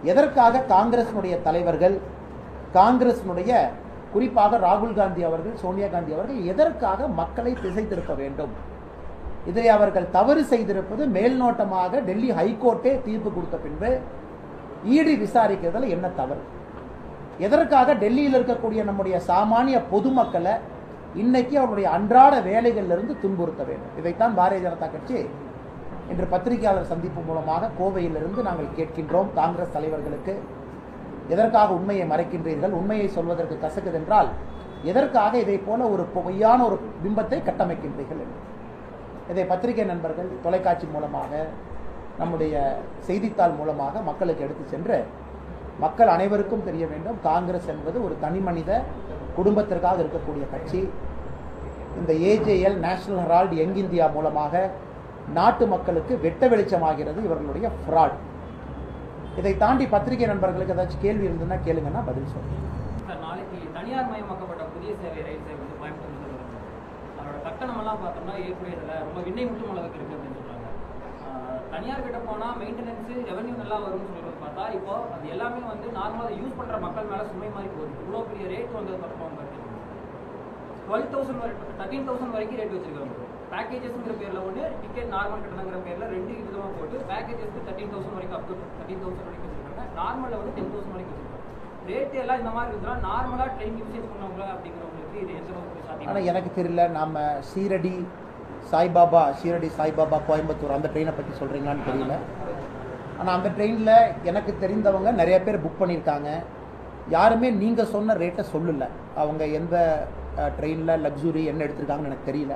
எதற்காக காங்கிரசினுடைய தலைவர்கள் காங்கிரசினுடைய குறிப்பாக ராகுல் காந்தி அவர்கள் சோனியா காந்தி அவர்கள் எதற்காக மக்களை திசை திருப்ப வேண்டும் இதில் அவர்கள் தவறு செய்திருப்பது மேல்நோட்டமாக டெல்லி ஹைகோர்ட்டே தீர்ப்பு கொடுத்த பின்பு ஈடி விசாரிக்கிறதுல என்ன தவறு எதற்காக டெல்லியில் இருக்கக்கூடிய நம்முடைய சாமானிய பொதுமக்களை இன்னைக்கு அவருடைய அன்றாட வேலைகளில் இருந்து துன்புறுத்த வேண்டும் இதைத்தான் பாரதிய ஜனதா கட்சி இன்று பத்திரிகையாளர் சந்திப்பு மூலமாக கோவையிலிருந்து நாங்கள் கேட்கின்றோம் காங்கிரஸ் தலைவர்களுக்கு எதற்காக உண்மையை மறைக்கின்றீர்கள் உண்மையை சொல்வதற்கு கசக்குதென்றால் எதற்காக இதை போல ஒரு பொய்யான ஒரு பிம்பத்தை கட்டமைக்கின்றீர்கள் என்று இதை பத்திரிகை நண்பர்கள் தொலைக்காட்சி மூலமாக நம்முடைய செய்தித்தாள் மூலமாக மக்களுக்கு எடுத்து சென்று மக்கள் அனைவருக்கும் தெரிய வேண்டும் காங்கிரஸ் என்பது ஒரு தனி மனித குடும்பத்திற்காக இருக்கக்கூடிய கட்சி இந்த AJL National Herald Young India மூலமாக நாட்டு மக்களுக்கு வெட்ட வெளிச்சமாகிறது இவர்களுடைய ஃப்ராட் இதை தாண்டி பத்திரிகை நண்பர்களுக்கு ஏதாச்சும் கேள்வி இருந்ததுன்னா கேளுங்கன்னா பதில் சொல்றேன் சார் நாளைக்கு தனியார் மயமாக்கப்பட்ட புதிய சேவை ரயில் சேவை வந்து கோயம்புத்தூர்ல இருந்து வருது அதோட கட்டணம் எல்லாம் பார்த்தோம்னா ஏற்புடையதில்ல ரொம்ப விண்ணை முட்டும் அளவுக்கு இருக்கு அப்படின்னு சொல்றாங்க ஆஹ் தனியார் கிட்ட போனா மெயின்டெனன்ஸ் ரெவன்யூ நல்லா வரும்னு சொல்றது பார்த்தா இப்போ அது எல்லாமே வந்து நார்மலாக யூஸ் பண்ற மக்கள் மேல சுமை மாதிரி போகுது இவ்வளோ பெரிய ரேட் வந்ததுக்கு அப்புறம் பார்த்தீங்கன்னா டுவெல் தௌசண்ட் வரைக்கும் தேர்ட்டீன் தௌசண்ட் வரைக்கும் ரேட் வச்சிருக்காங்க பேக்கேஜஸ்ங்கிற பேர்ல ஒன்று டிக்கெட் நார்மல் கட்டணங்கிற பேர்ல ரெண்டு விதமாக போட்டு பேக்கேஜஸ்க்கு தேர்ட்டீன் தௌசண்ட் வரைக்கும் அப் டு தேர்ட்டீன் தௌசண்ட் வரைக்கும் வச்சிருக்காங்க நார்மலில் வந்து டென் தௌசண்ட் வரைக்கும் வச்சிருக்காங்க ரேட் எல்லாம் இந்த மாதிரி இருந்தால் நார்மலாக ட்ரெயின் யூசேஜ் பண்ணவங்க அப்படிங்கிறவங்களுக்கு இது எந்த அளவுக்கு சாத்தியம் ஆனால் எனக்கு தெரியல நாம சீரடி சாய்பாபா ஷீரடி சாய்பாபா கோயம்புத்தூர் அந்த ட்ரெயினை பற்றி சொல்கிறீங்களான்னு தெரியல ஆனால் அந்த ட்ரெயினில் எனக்கு தெரிந்தவங்க நிறைய பேர் புக் பண்ணியிருக்காங்க யாருமே நீங்கள் சொன்ன ரேட்டை சொல்லல அவங்க எந்த ட்ரெயினில் லக்ஸுரி என்ன எடுத்திருக்காங்கன்னு எனக்கு தெரியல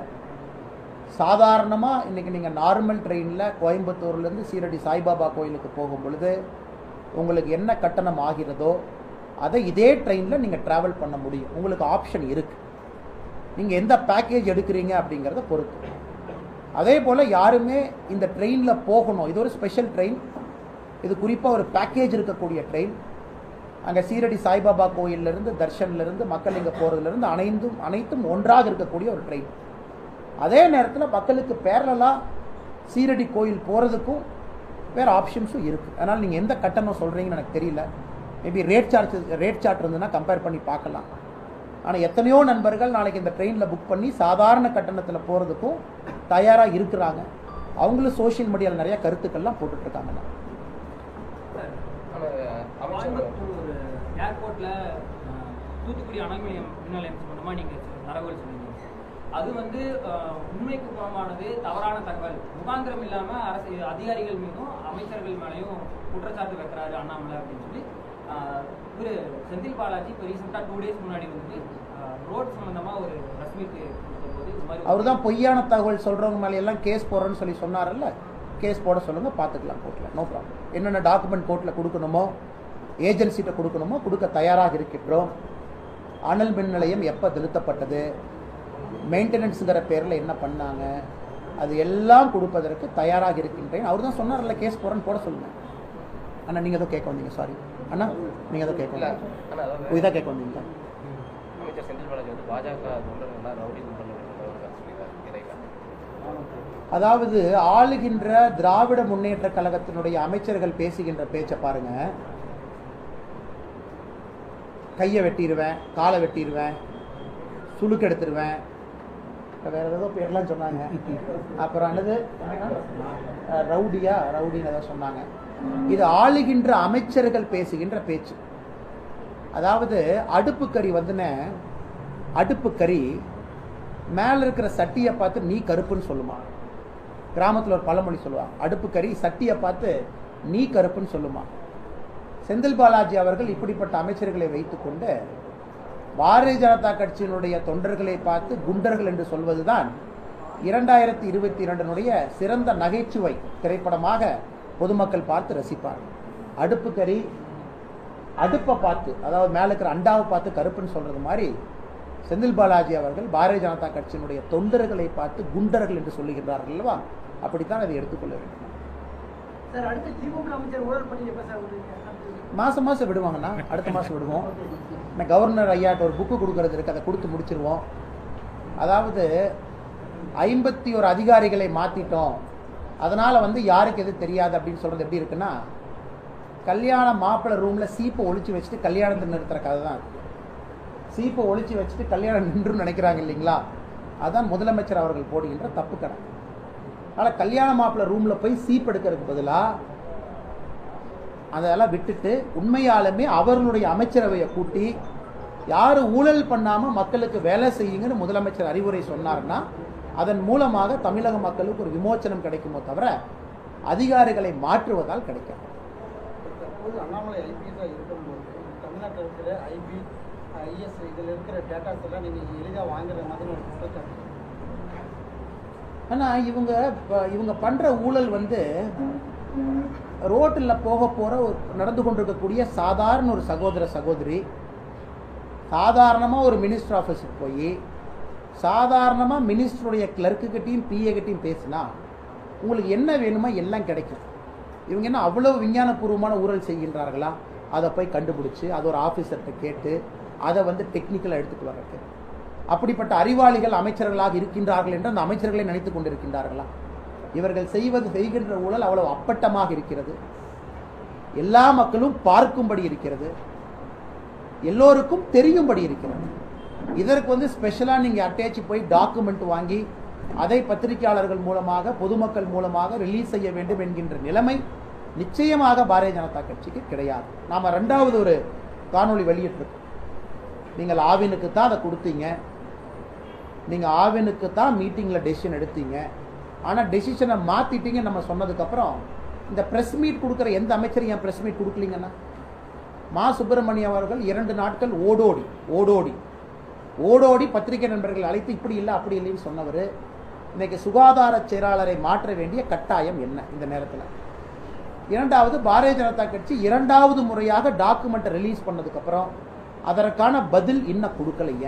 சாதாரணமாக இன்றைக்கி நீங்கள் நார்மல் ட்ரெயினில் கோயம்புத்தூர்லேருந்து சீரடி சாய்பாபா கோயிலுக்கு போகும் பொழுது உங்களுக்கு என்ன கட்டணம் ஆகிறதோ அதை இதே ட்ரெயினில் நீங்கள் ட்ராவல் பண்ண முடியும் உங்களுக்கு ஆப்ஷன் இருக்குது நீங்கள் எந்த பேக்கேஜ் எடுக்கிறீங்க அப்படிங்கிறத பொறுத்து அதே போல் யாருமே இந்த ட்ரெயினில் போகணும் இது ஒரு ஸ்பெஷல் ட்ரெயின் இது குறிப்பாக ஒரு பேக்கேஜ் இருக்கக்கூடிய ட்ரெயின் அங்கே சீரடி சாய்பாபா கோயிலிருந்து தர்ஷன்லேருந்து மக்கள் இங்கே போகிறதுலேருந்து அனைத்தும் அனைத்தும் ஒன்றாக இருக்கக்கூடிய ஒரு ட்ரெயின் அதே நேரத்தில் மக்களுக்கு பேரலாக சீரடி கோயில் போகிறதுக்கும் வேறு ஆப்ஷன்ஸும் இருக்குது அதனால் நீங்கள் எந்த கட்டணம் சொல்கிறீங்கன்னு எனக்கு தெரியல maybe rate charge rate chart இருந்ததுன்னா கம்பேர் பண்ணி பார்க்கலாம் ஆனால் எத்தனையோ நண்பர்கள் நாளைக்கு இந்த ட்ரெயினில் புக் பண்ணி சாதாரண கட்டணத்தில் போகிறதுக்கும் தயாராக இருக்கிறாங்க அவங்களும் சோஷியல் மீடியாவில் நிறைய கருத்துக்கள்லாம் போட்டுட்ருக்காங்க கோயம்புத்தூர் ஏர்போர்ட்ல தூத்துக்குடி அணை மின் நிலையம் சம்பந்தமா நீங்க தகவல் சொன்னீங்க அது வந்து அஹ், உண்மைக்கு புறமானது தவறான தகவல் முகாந்திரம் இல்லாம அரசு அதிகாரிகள் மீதும் அமைச்சர்கள் மேலேயும் குற்றச்சாட்டு வைக்கிறாரு அண்ணாமலை அப்படின்னு சொல்லி அஹ், இவரு செந்தில் பாலாஜி இப்போ ரீசெண்டாக டூ டேஸ் முன்னாடி வந்து ரோட் சம்பந்தமா ஒரு பிரஸ் மீட் கொடுத்தபோது இந்த மாதிரி அவர் தான் பொய்யான தகவல் சொல்கிறவங்க மேலே எல்லாம் கேஸ் போடுறேன்னு சொல்லி சொன்னார்ல கேஸ் போட சொல்லுங்கள் பார்த்துக்கலாம் கோர்ட்டில் நோ ப்ராப்ளம் என்னென்ன டாக்குமெண்ட் கோர்ட்டில் கொடுக்கணுமோ ஏஜென்சிட்ட கொடுக்கணுமோ கொடுக்க தயாராக இருக்கின்றோம் அனல் மின் நிலையம் எப்போ நிறுத்தப்பட்டது மெயின்டெனன்ஸுங்கிற பேரில் என்ன பண்ணாங்க அது எல்லாம் கொடுப்பதற்கு தயாராக இருக்கின்றேன் அவர் தான் சொன்னார்ல கேஸ் போடுறேன்னு போட சொல்லுங்கள் அண்ணா நீங்கள் ஏதோ கேட்க வந்தீங்க சாரி அண்ணா நீங்கள் ஏதோ கேட்க இல்ல வந்தீங்க ஆனா அதாவது இதாக கேட்க வந்தீங்க அமைச்சர் செந்தில் பாலாஜி வந்து பாஜக தொண்டர்கள்லாம் ரவுடி தொண்டர்கள் சொல்லியிருக்காரு இடையில அதாவது ஆளுகின்ற திராவிட முன்னேற்ற கழகத்தினுடைய அமைச்சர்கள் பேசுகின்ற பேச்சை பாருங்க கையை வெட்டிடுவேன் காலை வெட்டிடுவேன் சுளுக்கு எடுத்துருவேன் வேற ஏதோ பேர்லாம் சொன்னாங்க அப்புறம் என்னது அஹ், ரவுடியா ரவுடின்னு ஏதோ சொன்னாங்க இது ஆளுகின்ற அமைச்சர்கள் பேசுகின்ற பேச்சு அதாவது அடுப்பு கறி வந்துன அடுப்பு கறி மேலே இருக்கிற சட்டியை பார்த்து நீ கருப்புன்னு சொல்லுமா கிராமத்தில் ஒரு பழமொழி சொல்லுவாங்க அடுப்பு கறி சட்டியை பார்த்து நீ கருப்புன்னு சொல்லுமா செந்தில் பாலாஜி அவர்கள் இப்படிப்பட்ட அமைச்சர்களை வைத்துக்கொண்டு பாரதிய ஜனதா கட்சியினுடைய தொண்டர்களை பார்த்து குண்டர்கள் என்று சொல்வதுதான் இரண்டாயிரத்தி இருபத்தி இரண்டினுடைய சிறந்த நகைச்சுவை திரைப்படமாக பொதுமக்கள் பார்த்து ரசிப்பார் அடுப்பு கறி அடுப்பை பார்த்து அதாவது மேலே இருக்கிற அண்டாவை பார்த்து கருப்புன்னு சொல்றது மாதிரி செந்தில் பாலாஜி அவர்கள் பாரதிய ஜனதா கட்சியினுடைய தொண்டர்களை பார்த்து குண்டர்கள் என்று சொல்லுகின்றார்கள் அல்லவா அப்படித்தான் அதை எடுத்துக்கொள்ள வேண்டும் சார் அடுத்து திமுக அமைச்சர் ஊழல் பற்றி எப்ப சார் விடுறீங்க மாசம் மாசம் விடுவாங்கண்ணா அடுத்த மாசம் விடுவோம் நான் கவர்னர் ஐயாட்ட ஒரு புக்கு கொடுக்கறது இருக்கு அதை கொடுத்து முடிச்சிருவோம் அதாவது ஐம்பத்தி ஒரு அதிகாரிகளை மாத்திட்டோம் அதனால வந்து யாருக்கு எது தெரியாது அப்படின்னு சொல்றது எப்படி இருக்குன்னா கல்யாண மாப்பிள்ளை ரூம்ல சீப்பை ஒளிச்சு வச்சுட்டு கல்யாணத்தை நிறுத்துற கதை தான் இது. சீப்பை ஒளிச்சு வச்சுட்டு கல்யாணம் நின்று நினைக்கிறாங்க இல்லைங்களா அதான் முதலமைச்சர் அவர்கள் போடுகின்ற தப்பு கணக்கு அதனால் கல்யாண மாப்பிள்ளை ரூம்ல போய் சீப் எடுக்கிறதுக்கு பதிலாக அதெல்லாம் விட்டுட்டு உண்மையாலுமே அவர்களுடைய அமைச்சரவையை கூட்டி யாரும் ஊழல் பண்ணாம மக்களுக்கு வேலை செய்யுங்கன்னு முதலமைச்சர் அறிவுரை சொன்னார்னா அதன் மூலமாக தமிழக மக்களுக்கு ஒரு விமோச்சனம் கிடைக்குமோ தவிர அதிகாரிகளை மாற்றுவதால் கிடைக்கும் தற்போது அண்ணாமலை ஐபிஎஸ்ஸாக இருக்கும்போது தமிழ்நாட்டில் இருக்கிற ஐபி ஐஎஸ் இதில் இருக்கிற டேட்டாஸ் எல்லாம் நீங்கள் எளிதாக வாங்குற மாதிரி ஒரு குற்றச்சாட்டு ஆனா இவங்க இப்ப- இவங்க பண்ற ஊழல் வந்து ரோட்டில் போக போற ஒரு நடந்து கொண்டிருக்கக்கூடிய சாதாரண ஒரு சகோதர சகோதரி சாதாரணமா ஒரு மினிஸ்டர் ஆஃபீஸுக்கு போய் சாதாரணமா மினிஸ்டருடைய கிளர்க்குக்கிட்டையும் பிஏ கிட்டையும் பேசினா உங்களுக்கு என்ன வேணுமோ எல்லாம் கிடைக்கும் இவங்க என்ன அவ்வளவு விஞ்ஞானபூர்வமான ஊழல் செய்கின்றார்களா அதை போய் கண்டுபிடிச்சு அதை ஒரு ஆஃபீஸர்கிட்ட கேட்டு அதை வந்து டெக்னிக்கலாக எடுத்துட்டு வர்றதுக்கு அப்படிப்பட்ட அறிவாளிகள் அமைச்சர்களாக இருக்கின்றார்கள் என்று அந்த அமைச்சர்களை நினைத்துக் கொண்டிருக்கின்றார்களா இவர்கள் செய்வது செய்கின்ற ஊழல் அவ்வளவு அப்பட்டமாக இருக்கிறது எல்லா மக்களும் பார்க்கும்படி இருக்கிறது எல்லோருக்கும் தெரியும்படி இருக்கிறது இதற்கு வந்து ஸ்பெஷலாக நீங்கள் அட்டேச்சு போய் டாக்குமெண்ட் வாங்கி அதை பத்திரிகையாளர்கள் மூலமாக பொதுமக்கள் மூலமாக ரிலீஸ் செய்ய வேண்டும் என்கின்ற நிலைமை நிச்சயமாக பாரதிய ஜனதா கட்சிக்கு கிடையாது நாம ரெண்டாவது ஒரு காணொளி வெளியிட்டிருக்கோம் நீங்கள் ஆவினுக்கு தான் அதை கொடுத்தீங்க நீங்கள் ஆவினுக்கு தான் மீட்டிங்கில் டெசிஷன் எடுத்தீங்க ஆனால் டெசிஷனை மாற்றிட்டீங்க நம்ம சொன்னதுக்கப்புறம் இந்த ப்ரெஸ் மீட் கொடுக்குற எந்த அமைச்சரும் ஏன் ப்ரெஸ் மீட் கொடுக்கலீங்கன்னா மா சுப்பிரமணியம் அவர்கள் இரண்டு நாட்கள் ஓடோடி ஓடோடி ஓடோடி பத்திரிகை நண்பர்கள் அழைத்து இப்படி இல்லை அப்படி இல்லைன்னு சொன்னவர் இன்னைக்கு சுகாதார செயலாளரை மாற்ற வேண்டிய கட்டாயம் என்ன இந்த நேரத்தில் இரண்டாவது பாரதிய ஜனதா கட்சி இரண்டாவது முறையாக டாக்குமெண்ட்டை ரிலீஸ் பண்ணதுக்கப்புறம் அதற்கான பதில் இன்னும் கொடுக்கலைங்க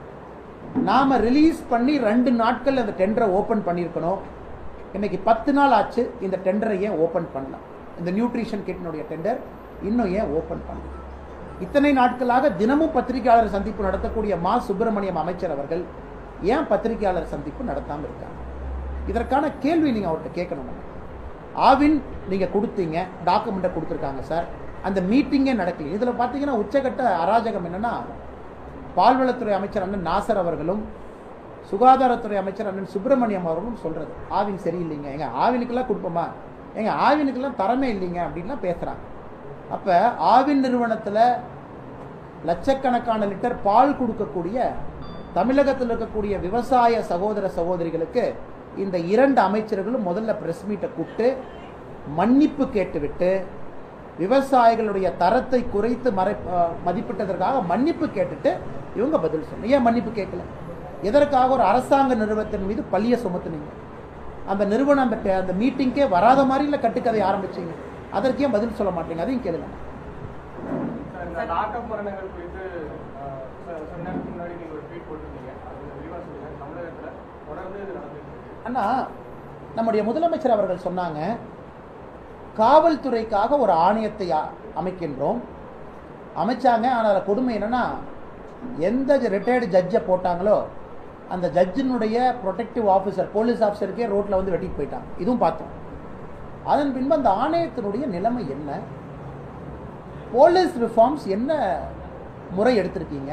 நாம ரிலீஸ் பண்ணி ரெண்டு நாட்கள் அந்த டெண்டரை ஓபன் பண்ணியிருக்கணும் இன்னைக்கு பத்து நாள் ஆச்சு இந்த டெண்டரை ஏன் ஓபன் பண்ணல இந்த நியூட்ரிஷன் கிட்னுடைய டெண்டர் இன்னும் ஏன் ஓபன் பண்ணல இத்தனை நாட்களாக தினமும் பத்திரிகையாளர் சந்திப்பு நடத்தக்கூடிய மா சுப்பிரமணியம் அமைச்சர் அவர்கள் ஏன் பத்திரிகையாளர் சந்திப்பு நடத்தாம இருக்காங்க இதற்கான கேள்வி நீங்க அவர்கிட்ட கேட்கணும் நம்ம. ஆவின் நீங்க கொடுத்தீங்க டாக்குமெண்ட்டை கொடுத்துருக்காங்க சார் அந்த மீட்டிங்கே நடக்கல இதுல பாத்தீங்கன்னா உச்சகட்ட அராஜகம் என்னன்னா பால்வளத்துறை அமைச்சர் அண்ணன் நாசர் அவர்களும் சுகாதாரத்துறை அமைச்சர் அண்ணன் சுப்பிரமணியம் அவர்களும் சொல்றது ஆவின் சரியில்லைங்க எங்க ஆவினுக்கெல்லாம் கொடுப்போமா எங்க ஆவினுக்கெல்லாம் தரமே இல்லைங்க அப்படின்லாம் பேசுறாங்க அப்ப ஆவின் நிறுவனத்துல லட்சக்கணக்கான லிட்டர் பால் கொடுக்கக்கூடிய தமிழகத்தில் இருக்கக்கூடிய விவசாய சகோதர சகோதரிகளுக்கு இந்த இரண்டு அமைச்சர்களும் முதல்ல பிரஸ் மீட்டை கூப்பிட்டு மன்னிப்பு கேட்டுவிட்டு விவசாயிகளுடைய தரத்தை குறைத்து மறை அஹ் மதிப்பிட்டதற்காக மன்னிப்பு கேட்டுட்டு இவங்க பதில் சொன்னாங்க ஏன் மன்னிப்பு கேட்கல எதற்காக ஒரு அரசாங்க நிறுவனத்தின் மீது பழிய சுமத்துனீங்க அந்த நிறுவனம் அந்த டே- அந்த மீட்டிங்கே வராத மாதிரி இல்லை கட்டுக்கதை ஆரம்பிச்சீங்க அதற்கு ஏன் பதில் சொல்ல மாட்டீங்க அதையும் கேளுங்க சார், இந்த நாட்டு மரணங்கள் குறித்து அஹ், சில சில நேரத்துக்கு முன்னாடி நீங்க ஒரு ட்வீட் போட்டிருந்தீங்க அது விரிவா சொல்லுங்க தமிழகத்துல தொடர்ந்து இது நடந்துட்டு இருக்கு அண்ணா நம்முடைய முதலமைச்சர் அவர்கள் சொன்னாங்க காவல்துறைக்காக ஒரு ஆணையத்தை அ- அமைக்கின்றோம் அமைச்சாங்க ஆனால் அதில் கொடுமை என்னன்னா எந்த ரிட்டையர்டு ஜட்ஜை போட்டாங்களோ அந்த ஜட்ஜினுடைய ப்ரொடெக்டிவ் ஆஃபீஸர் போலீஸ் ஆஃபீஸருக்கே ரோட்டில் வந்து வெட்டிட்டு போயிட்டாங்க இதுவும் பார்த்தோம் அதன் பின்பு அந்த ஆணையத்தினுடைய நிலைமை என்ன போலீஸ் ரிஃபார்ம்ஸ் என்ன முறை எடுத்திருக்கீங்க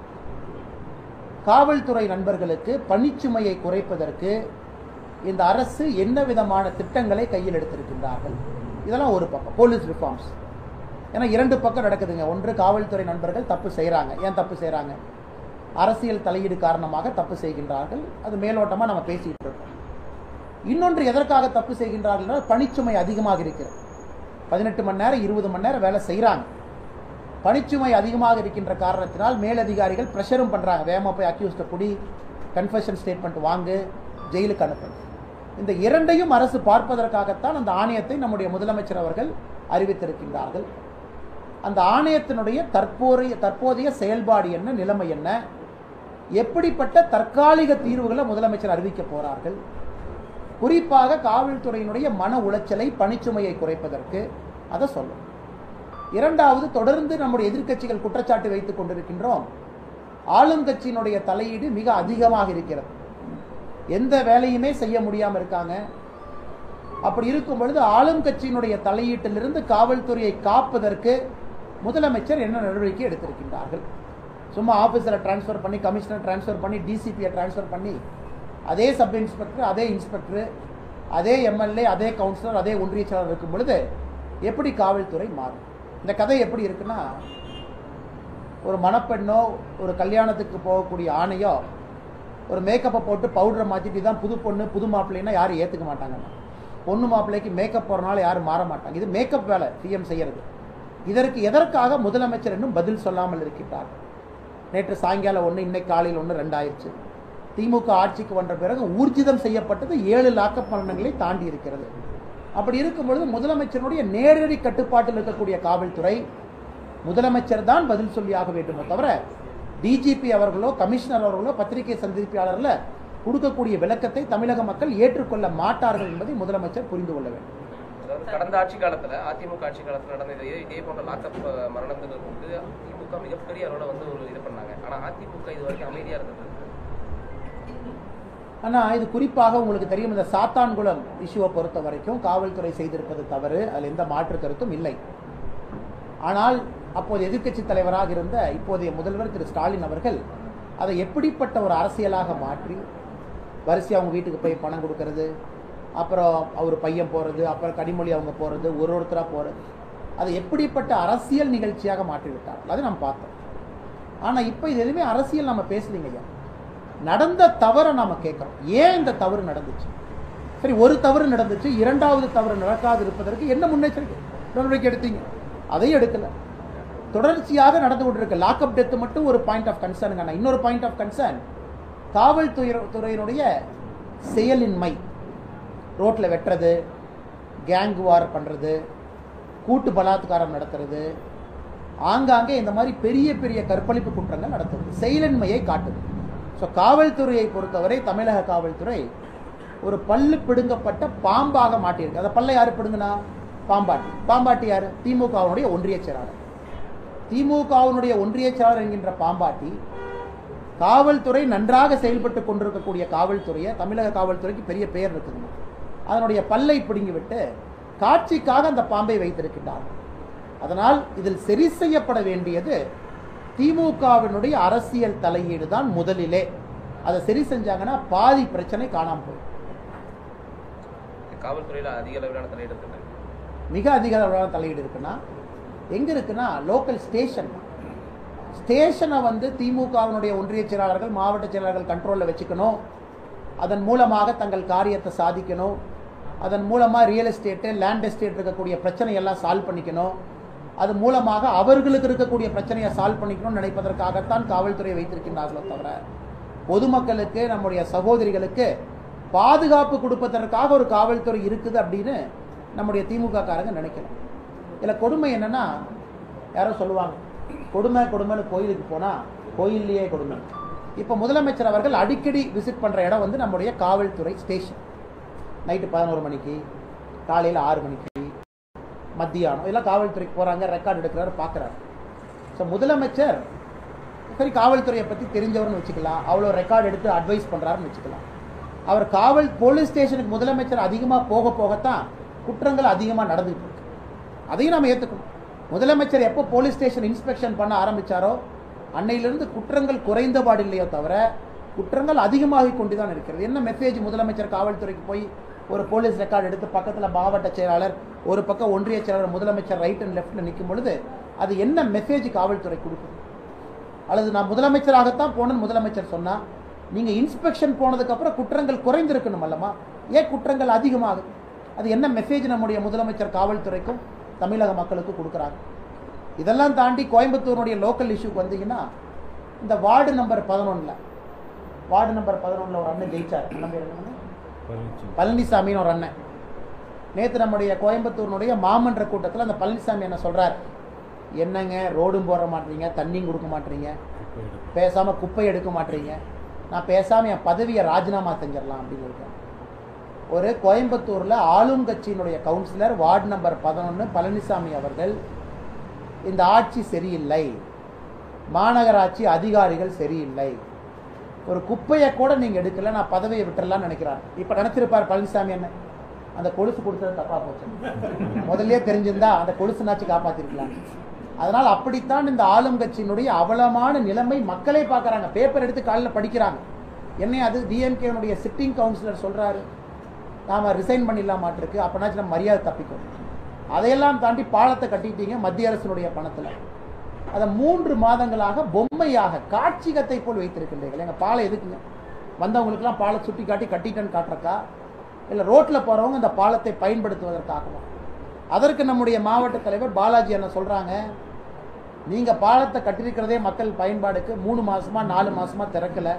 காவல்துறை நண்பர்களுக்கு பணிச்சுமையை குறைப்பதற்கு இந்த அரசு என்ன விதமான திட்டங்களை கையில் எடுத்திருக்கின்றார்கள் இதெல்லாம் ஒரு பக்கம் போலீஸ் ரிஃபார்ம்ஸ் ஏன்னா இரண்டு பக்கம் நடக்குதுங்க ஒன்று காவல்துறை நண்பர்கள் தப்பு செய்கிறாங்க ஏன் தப்பு செய்கிறாங்க அரசியல் தலையீடு காரணமாக தப்பு செய்கின்றார்கள் அது மேலோட்டமாக நம்ம பேசிட்டு இருக்கோம் இன்னொன்று எதற்காக தப்பு செய்கின்றார்கள் என்றால் பணிச்சுமை அதிகமாக இருக்கிறது பதினெட்டு மணி நேரம் இருபது மணி நேரம் வேலை செய்கிறாங்க பணிச்சுமை அதிகமாக இருக்கின்ற காரணத்தினால் மேலதிகாரிகள் ப்ரெஷரும் பண்ணுறாங்க வேகமாக போய் அக்யூஸ்ட புடி கன்ஃபெஷன் ஸ்டேட்மெண்ட் வாங்கு ஜெயிலுக்கு அனுப்பு இந்த இரண்டையும் அரசு பார்ப்பதற்காகத்தான் அந்த ஆணையத்தை நம்முடைய முதலமைச்சர் அவர்கள் அறிவித்திருக்கின்றார்கள் அந்த ஆணையத்தினுடைய தற்போதைய தற்போதைய செயல்பாடு என்ன நிலைமை என்ன எப்படிப்பட்ட தற்காலிக தீர்வுகளை முதலமைச்சர் அறிவிக்க போறார்கள் குறிப்பாக காவல்துறையினுடைய மன உளைச்சலை பணிச்சுமையை குறைப்பதற்கு அதை சொல்லும் இரண்டாவது தொடர்ந்து நம்முடைய எதிர்க்கட்சிகள் குற்றச்சாட்டு வைத்துக் கொண்டிருக்கின்றோம் ஆளுங்கட்சியினுடைய தலையீடு மிக அதிகமாக இருக்கிறது எந்த வேலையுமே செய்ய முடியாம இருக்காங்க அப்படி இருக்கும் பொழுது ஆளும் கட்சியினுடைய தலையீட்டிலிருந்து காவல்துறையை காப்பதற்கு முதலமைச்சர் என்ன நடவடிக்கை எடுத்திருக்கின்றார்கள் சும்மா ஆஃபீஸரை ட்ரான்ஸ்ஃபர் பண்ணி கமிஷனர் ட்ரான்ஸ்ஃபர் பண்ணி டிசிபியை ட்ரான்ஸ்ஃபர் பண்ணி அதே சப் இன்ஸ்பெக்டர் அதே இன்ஸ்பெக்டர் அதே எம்எல்ஏ அதே கவுன்சிலர் அதே ஒன்றிய செயலாளர் இருக்கும் பொழுது எப்படி காவல்துறை மாறும் இந்த கதை எப்படி இருக்குன்னா ஒரு மணப்பெண்ணோ ஒரு கல்யாணத்துக்கு போகக்கூடிய ஆணையோ ஒரு மேக்கப்பை போட்டு பவுடரை மாற்றிட்டு தான் புது பொண்ணு புது மாப்பிள்ளைன்னா யாரும் ஏற்றுக்க மாட்டாங்கண்ணா பொண்ணு மாப்பிள்ளைக்கு மேக்கப் போகிறனால யாரும் மாற மாட்டாங்க இது மேக்கப் வேலை சிஎம் செய்யறது இதற்கு எதற்காக முதலமைச்சர் இன்னும் பதில் சொல்லாமல் இருக்கின்றார் நேற்று சாயங்காலம் ஒன்று இன்னைக்கு காலையில் ஒன்று ரெண்டாயிருச்சு திமுக ஆட்சிக்கு வந்த பிறகு ஊர்ஜிதம் செய்யப்பட்டது ஏழு லாக்கப் மரணங்களை தாண்டி இருக்கிறது அப்படி இருக்கும் பொழுது முதலமைச்சருடைய நேரடி கட்டுப்பாட்டில் இருக்கக்கூடிய காவல்துறை முதலமைச்சர் தான் பதில் சொல்லியாக வேண்டுமே தவிர டிஜிபி அவர்களோ கமிஷனர் அவர்களோ பத்திரிகை சந்திப்பாளர்ல கொடுக்கக்கூடிய விளக்கத்தை தமிழக மக்கள் ஏற்றுக்கொள்ள மாட்டார்கள் என்பதை முதலமைச்சர் புரிந்து கொள்ள வேண்டும் அதாவது கடந்த ஆட்சி காலத்துல அதிமுக ஆட்சி காலத்துல நடந்த இதே இதே போன்ற லாக்அப் மரணங்கள் வந்து திமுக மிகப்பெரிய அளவுல வந்து ஒரு இது பண்ணாங்க ஆனா அதிமுக இது வரைக்கும் அமைதியா இருந்தது ஆனா இது குறிப்பாக உங்களுக்கு தெரியும் இந்த சாத்தான்குளம் இஷ்யூவை பொறுத்த வரைக்கும் காவல்துறை செய்திருப்பது தவறு அதில் எந்த மாற்று கருத்தும் இல்லை ஆனால் அப்போது எதிர்க்கட்சி தலைவராக இருந்த இப்போதைய முதல்வர் திரு ஸ்டாலின் அவர்கள் அதை எப்படிப்பட்ட ஒரு அரசியலாக மாற்றி வரிசை அவங்க வீட்டுக்கு போய் பணம் கொடுக்கறது அப்புறம் அவர் பையன் போகிறது அப்புறம் கனிமொழி அவங்க போகிறது ஒரு ஒருத்தராக போகிறது அதை எப்படிப்பட்ட அரசியல் நிகழ்ச்சியாக மாற்றி விட்டார் அதை நம்ம பார்த்தோம் ஆனால் இப்போ இது எதுவுமே அரசியல் நம்ம பேசலைங்க ஐயா நடந்த தவறை நாம கேட்குறோம் ஏன் இந்த தவறு நடந்துச்சு சரி ஒரு தவறு நடந்துச்சு இரண்டாவது தவறு நடக்காது இருப்பதற்கு என்ன முன்னெச்சரிக்கை நடவடிக்கை எடுத்தீங்க அதையும் எடுக்கல தொடர்ச்சியாக நடந்து கொண்டிருக்க லாக்அப் டெத் மட்டும் ஒரு பாயிண்ட் ஆஃப் கன்சர்னுங்க இன்னொரு பாயிண்ட் ஆஃப் கன்சர்ன் காவல்துறை துறையினுடைய செயலின்மை ரோட்டில் வெட்டுறது கேங் வார் பண்ணுறது கூட்டு பலாத்காரம் நடத்துறது ஆங்காங்கே இந்த மாதிரி பெரிய பெரிய கற்பழிப்பு குற்றங்கள் நடத்துது செயலின்மையை காட்டுது ஸோ காவல்துறையை பொறுத்தவரை தமிழக காவல்துறை ஒரு பல்லு பிடுங்கப்பட்ட பாம்பாக மாட்டியிருக்கு அந்த பல்லை யாரு பிடுங்கினா பாம்பாட்டி பாம்பாட்டி யாரு திமுகவினுடைய ஒன்றிய செயலாளர் திமுகவினுடைய ஒன்றிய செயலாளர் என்கின்ற பாம்பாட்டி காவல்துறை நன்றாக செயல்பட்டு கொண்டிருக்கக்கூடிய காவல்துறையை தமிழக காவல்துறைக்கு பெரிய பெயர் இருக்குதுங்க அதனுடைய பல்லை பிடுங்கி விட்டு காட்சிக்காக அந்த பாம்பை வைத்திருக்கின்றார் அதனால் இதில் சரி செய்யப்பட வேண்டியது திமுகவினுடைய அரசியல் தலையீடு தான் முதலிலே அதை சரி செஞ்சாங்கன்னா பாதி பிரச்சனை காணாம போயிடும் காவல்துறையில அதிக அளவிலான தலையீடு இருக்கு மிக அதிக அளவிலான தலையீடு இருக்குன்னா எங்க இருக்குன்னா லோக்கல் ஸ்டேஷன் ஸ்டேஷனை வந்து திமுகவினுடைய ஒன்றிய செயலாளர்கள் மாவட்ட செயலாளர்கள் கண்ட்ரோலில் வச்சுக்கணும் அதன் மூலமாக தங்கள் காரியத்தை சாதிக்கணும் அதன் மூலமாக ரியல் எஸ்டேட்டு லேண்ட் எஸ்டேட் இருக்கக்கூடிய பிரச்சனையெல்லாம் சால்வ் பண்ணிக்கணும் அது மூலமாக அவர்களுக்கு இருக்கக்கூடிய பிரச்சனையை சால்வ் பண்ணிக்கணும்னு நினைப்பதற்காகத்தான் காவல்துறை வைத்திருக்கின்றார்களோ தவிர பொதுமக்களுக்கு நம்முடைய சகோதரிகளுக்கு பாதுகாப்பு கொடுப்பதற்காக ஒரு காவல்துறை இருக்குது அப்படின்னு நம்முடைய திமுக காரங்க நினைக்கணும் இதில் கொடுமை என்னன்னா யாரோ சொல்லுவாங்க கொடுமை கொடுமைன்னு கோயிலுக்கு போனால் கோயில்லையே கொடுமை இப்போ முதலமைச்சர் அவர்கள் அடிக்கடி விசிட் பண்ணுற இடம் வந்து நம்முடைய காவல்துறை ஸ்டேஷன் நைட்டு பதினோரு மணிக்கு காலையில் ஆறு மணிக்கு மத்தியானம் இதெல்லாம் காவல்துறைக்கு போகிறாங்க ரெக்கார்டு எடுக்கிறாரு பார்க்குறாரு ஸோ முதலமைச்சர் சரி காவல்துறையை பற்றி தெரிஞ்சவர்னு வச்சுக்கலாம் அவ்வளோ ரெக்கார்டு எடுத்து அட்வைஸ் பண்ணுறாருன்னு வச்சுக்கலாம் அவர் காவல் போலீஸ் ஸ்டேஷனுக்கு முதலமைச்சர் அதிகமாக போக போகத்தான் குற்றங்கள் அதிகமாக நடந்துகிட்டு இருக்கு அதையும் நம்ம ஏற்றுக்கணும் முதலமைச்சர் எப்போ போலீஸ் ஸ்டேஷன் இன்ஸ்பெக்ஷன் பண்ண ஆரம்பிச்சாரோ அன்னையிலிருந்து குற்றங்கள் குறைந்தபாடு இல்லையோ தவிர குற்றங்கள் அதிகமாகி கொண்டு தான் இருக்கிறது என்ன மெசேஜ் முதலமைச்சர் காவல்துறைக்கு போய் ஒரு போலீஸ் ரெக்கார்டு எடுத்து பக்கத்தில் மாவட்ட செயலாளர் ஒரு பக்கம் ஒன்றிய செயலாளர் முதலமைச்சர் ரைட் அண்ட் லெஃப்ட்ல நிற்கும் பொழுது அது என்ன மெசேஜ் காவல்துறை கொடுக்குது அல்லது நான் முதலமைச்சராகத்தான் போனேன்னு முதலமைச்சர் சொன்னா நீங்க இன்ஸ்பெக்ஷன் போனதுக்கு அப்புறம் குற்றங்கள் குறைந்திருக்கணும் அல்லமா ஏன் குற்றங்கள் அதிகமாகுது அது என்ன மெசேஜ் நம்முடைய முதலமைச்சர் காவல்துறைக்கும் தமிழக மக்களுக்கும் கொடுக்குறாங்க இதெல்லாம் தாண்டி கோயம்புத்தூருடைய லோக்கல் இஷ்யூக்கு வந்தீங்கன்னா இந்த வார்டு நம்பர் பதினொன்றில் வார்டு நம்பர் பதினொன்றில் ஒரு அண்ணன் ஜெயிச்சார் அண்ணன் பேர் என்னங்க? பழனிசாமின்னு ஒரு அண்ணன் நேற்று நம்முடைய கோயம்புத்தூர்னுடைய மாமன்ற கூட்டத்தில் அந்த பழனிசாமி என்ன சொல்றார் என்னங்க ரோடும் போட மாட்டீங்க தண்ணியும் கொடுக்க மாட்டீங்க பேசாம குப்பை எடுக்க மாட்டீங்க நான் பேசாம என் பதவியை ராஜினாமா செஞ்சிடலாம் அப்படின்னு இருக்கேன் ஒரு கோயம்புத்தூர்ல ஆளும் கட்சியினுடைய கவுன்சிலர் வார்டு நம்பர் பதினொன்று பழனிசாமி அவர்கள் இந்த ஆட்சி சரியில்லை மாநகராட்சி அதிகாரிகள் சரியில்லை ஒரு குப்பையை கூட நீங்க எடுக்கல நான் பதவியை விட்டுறலாம்னு நினைக்கிறார் இப்ப நினைச்சிருப்பார் பழனிசாமி என்ன அந்த கொலுசு கொடுத்தது தப்பா போச்சு முதல்லயே தெரிஞ்சிருந்தா அந்த கொலுசு நாச்சு காப்பாத்திருக்கலாம் அதனால் அப்படித்தான் இந்த ஆளும் கட்சியினுடைய அவலமான நிலைமை மக்களே பார்க்கறாங்க பேப்பர் எடுத்து காலையில் படிக்கிறாங்க என்ன அது டிஎம்கேனுடைய சிட்டிங் கவுன்சிலர் சொல்றாரு நாம ரிசைன் பண்ணிடலாமாட்டிருக்கு அப்பனாச்சும் நம்ம மரியாதை தப்பிக்கும் அதையெல்லாம் தாண்டி பாலத்தை கட்டிட்டீங்க மத்திய அரசினுடைய பணத்துல அதை மூன்று மாதங்களாக பொம்மையாக காட்சிகத்தை போல் வைத்திருக்கின்றீர்கள் எங்க பாலம் எதுக்குங்க வந்தவங்களுக்கெல்லாம் பாலை சுட்டி காட்டி கட்டிட்டேன்னு காட்டுறக்கா இல்லை ரோட்டில் போறவங்க இந்த பாலத்தை பயன்படுத்துவதற்காகவா அதற்கு நம்முடைய மாவட்ட தலைவர் பாலாஜி என்ன சொல்றாங்க நீங்க பாலத்தை கட்டியிருக்கிறதே மக்கள் பயன்பாடுக்கு மூணு மாசமா நாலு மாசமா திறக்கல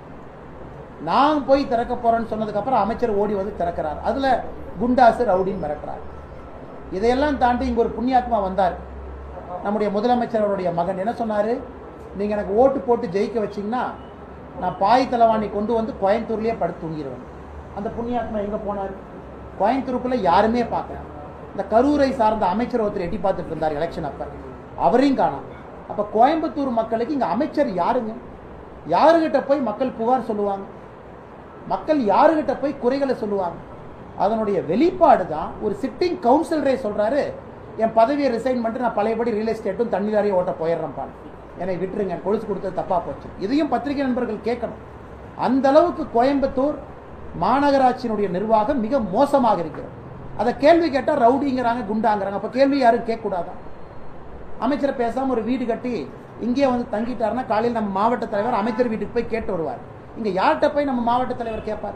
நான் போய் திறக்க போறேன்னு சொன்னதுக்கு அப்புறம் அமைச்சர் ஓடி வந்து திறக்கிறார் அதுல குண்டாசு ரவுடின்னு மிரட்டுறார் இதையெல்லாம் தாண்டி இங்க ஒரு புண்ணியாத்மா வந்தார் நம்முடைய முதலமைச்சர் அவருடைய மகன் என்ன சொன்னாரு நீங்க எனக்கு ஓட்டு போட்டு ஜெயிக்க வச்சீங்கன்னா நான் பாய் தலைவாணி கொண்டு வந்து கோயம்புத்தூர்லயே படுத்து தூங்கிடுவேன் அந்த புண்ணியாத்மா எங்க போனார் கோயம்புத்தூருக்குள்ள யாருமே பார்க்கல இந்த கரூரை சார்ந்த அமைச்சர் ஒருத்தர் எட்டி பார்த்துட்டு இருந்தார் எலெக்ஷன் அப்ப அவரையும் காணோம் அப்ப கோயம்புத்தூர் மக்களுக்கு இங்க அமைச்சர் யாருங்க யாருகிட்ட போய் மக்கள் புகார் சொல்லுவாங்க மக்கள் யாருகிட்ட போய் குறைகளை சொல்லுவாங்க அதனுடைய வெளிப்பாடு தான் ஒரு சிட்டிங் கவுன்சிலரே சொல்றாரு என் பதவியை ரிசைன் பண்ணிட்டு நான் பழையபடி ரியல் எஸ்டேட்டும் தண்ணிலாரையும் ஓட்ட போயிடுறேன்ப்பா என்னை விட்டுருங்க கொலுசு கொடுத்தது தப்பா போச்சு இதையும் பத்திரிகை நண்பர்கள் கேட்கணும் அந்த அளவுக்கு கோயம்புத்தூர் மாநகராட்சியினுடைய நிர்வாகம் மிக மோசமாக இருக்கிறது அதை கேள்வி கேட்டா ரவுடிங்கிறாங்க குண்டாங்கிறாங்க அப்ப கேள்வி யாரும் கேட்கக்கூடாதா அமைச்சர் பேசாம ஒரு வீடு கட்டி இங்கே வந்து தங்கிட்டாருன்னா காலையில் நம்ம மாவட்ட தலைவர் அமைச்சர் வீட்டுக்கு போய் கேட்டு வருவார் இங்க யார்கிட்ட போய் நம்ம மாவட்ட தலைவர் கேட்பார்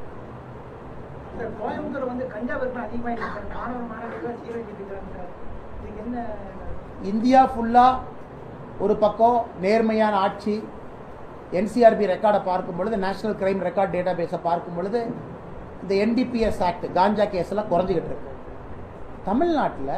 சார் கோயம்புத்தூர் வந்து கஞ்சா விற்பனை அதிகமாக இருக்கு சார் மாணவ மாணவிகள் சீரழிஞ்சிட்டு இருக்காங்க சார் இதுக்கு என்ன இந்தியா ஃபுல்லா ஒரு பக்கம் நேர்மையான ஆட்சி என்சிஆர்பி ரெக்கார்டை பார்க்கும் பொழுது நேஷனல் கிரைம் ரெக்கார்ட் டேட்டா பேஸை பார்க்கும் பொழுது இந்த என்டிபிஎஸ் ஆக்ட் காஞ்சா கேஸ் எல்லாம் குறைஞ்சிக்கிட்டு இருக்கு தமிழ்நாட்டில்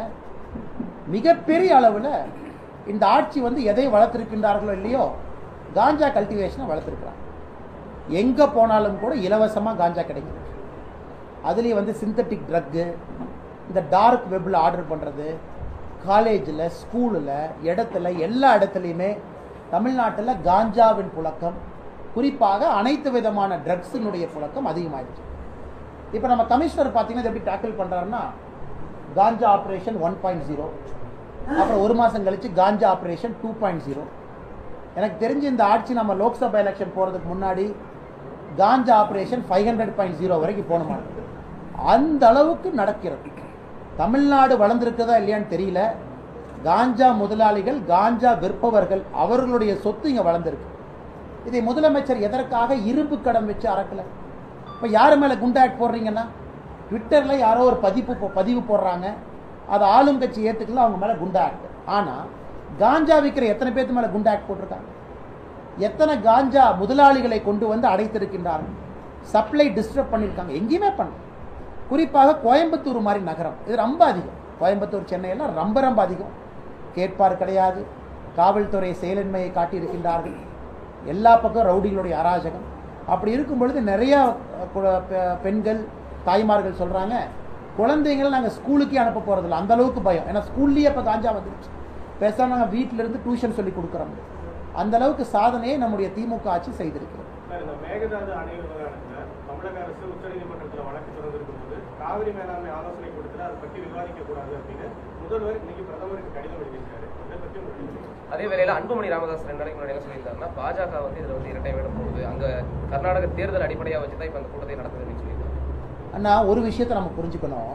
மிகப்பெரிய அளவில் இந்த ஆட்சி வந்து எதை வளர்த்திருக்கின்றார்களோ இல்லையோ காஞ்சா கல்டிவேஷனை வளர்த்துருக்கிறாங்க எங்கே போனாலும் கூட இலவசமாக காஞ்சா கிடைக்குது அதுலேயும் வந்து சிந்தட்டிக் ட்ரக்கு இந்த டார்க் வெப்பில் ஆர்டர் பண்ணுறது காலேஜில் ஸ்கூலில் இடத்துல எல்லா இடத்துலையுமே தமிழ்நாட்டில் காஞ்சாவின் புழக்கம் குறிப்பாக அனைத்து விதமான ட்ரக்ஸினுடைய புழக்கம் அதிகமாயிடுச்சு இப்போ நம்ம கமிஷனர் பார்த்தீங்கன்னா இதை எப்படி டேக்கிள் பண்ணுறாருன்னா Ganja operation one point zero அப்புறம் ஒரு மாதம் கழிச்சு Ganja operation two point zero எனக்கு தெரிஞ்சு இந்த ஆட்சி நம்ம லோக்சபா எலெக்ஷன் போகிறதுக்கு முன்னாடி Ganja operation five hundred point zero வரைக்கும் போகணுமா அந்த அளவுக்கு நடக்கிறது தமிழ்நாடு வளர்ந்துருக்குதா இல்லையான்னு தெரியல காஞ்சா முதலாளிகள் காஞ்சா விற்பவர்கள் அவர்களுடைய சொத்து இங்கே வளர்ந்துருக்கு இதை முதலமைச்சர் எதற்காக இரும்பு கடம் வச்சு அறக்கல இப்போ யார் மேலே குண்டாக்ட் போடுறீங்கன்னா ட்விட்டரில் யாரோ ஒரு பதிப்பு போ- பதிவு போடுறாங்க அதை ஆளும் கட்சி ஏற்றுக்கல அவங்க மேலே குண்டா ஆக்ட் ஆனால் காஞ்சா விற்கிற எத்தனை பேர்த்து மேலே குண்டா ஆக்ட் போட்டிருக்காங்க எத்தனை காஞ்சா முதலாளிகளை கொண்டு வந்து அடைத்திருக்கின்றார்கள் சப்ளை டிஸ்டர்ப் பண்ணியிருக்காங்க எங்கேயுமே பண்ணல குறிப்பாக கோயம்புத்தூர் மாதிரி நகரம் இது ரொம்ப அதிகம் கோயம்புத்தூர் சென்னையெல்லாம் ரொம்ப ரொம்ப அதிகம் கேட்பார் கிடையாது காவல்துறை செயலின்மையை காட்டியிருக்கின்றார்கள் எல்லா பக்கம் ரவுடிகளுடைய அராஜகம் அப்படி இருக்கும் பொழுது நிறைய அஹ், கு- பெ- பெண்கள் தாய்மார்கள் சொல்றாங்க குழந்தைங்களை நாங்கள் ஸ்கூலுக்கே அனுப்ப போறதில்ல அந்த அளவுக்கு பயம் ஏன்னா ஸ்கூல்லேயே இப்போ காஞ்சா வந்துருச்சு பேசாம நாங்கள் வீட்டில இருந்து டியூஷன் சொல்லி கொடுக்குறோம் அந்த அளவுக்கு சாதனையை நம்முடைய திமுக ஆட்சி செய்திருக்கிறது சார் இந்த மேகதாது அணை விவகாரத்துல தமிழக அரசு உச்சநீதிமன்றத்தில் வழக்கு தொடர்ந்திருக்கும் போது காவிரி மேலாண்மை ஆலோசனை கொடுத்து அதை பற்றி விவாதிக்க கூடாது அப்படின்னு முதல்வர் இன்னைக்கு பிரதமருக்கு கடிதம் எழுதியிருக்காரு இதை பற்றி உங்களுக்கு என்ன தெரியும்? அதே வேளையில அன்புமணி ராமதாஸ் ரெண்டு நாளைக்கு முன்னாடி என்ன சொல்லியிருந்தாருன்னா பாஜக வந்து இதுல வந்து இரட்டை வேடம் போகுது அங்க கர்நாடக தேர்தல் அடிப்படையா வச்சு தான் இப்ப அந்த கூட்டத்தை நடத்துதுன்னு சொல்லியிருக்காரு அண்ணா ஒரு விஷயத்தை நம்ம புரிஞ்சுக்கணும்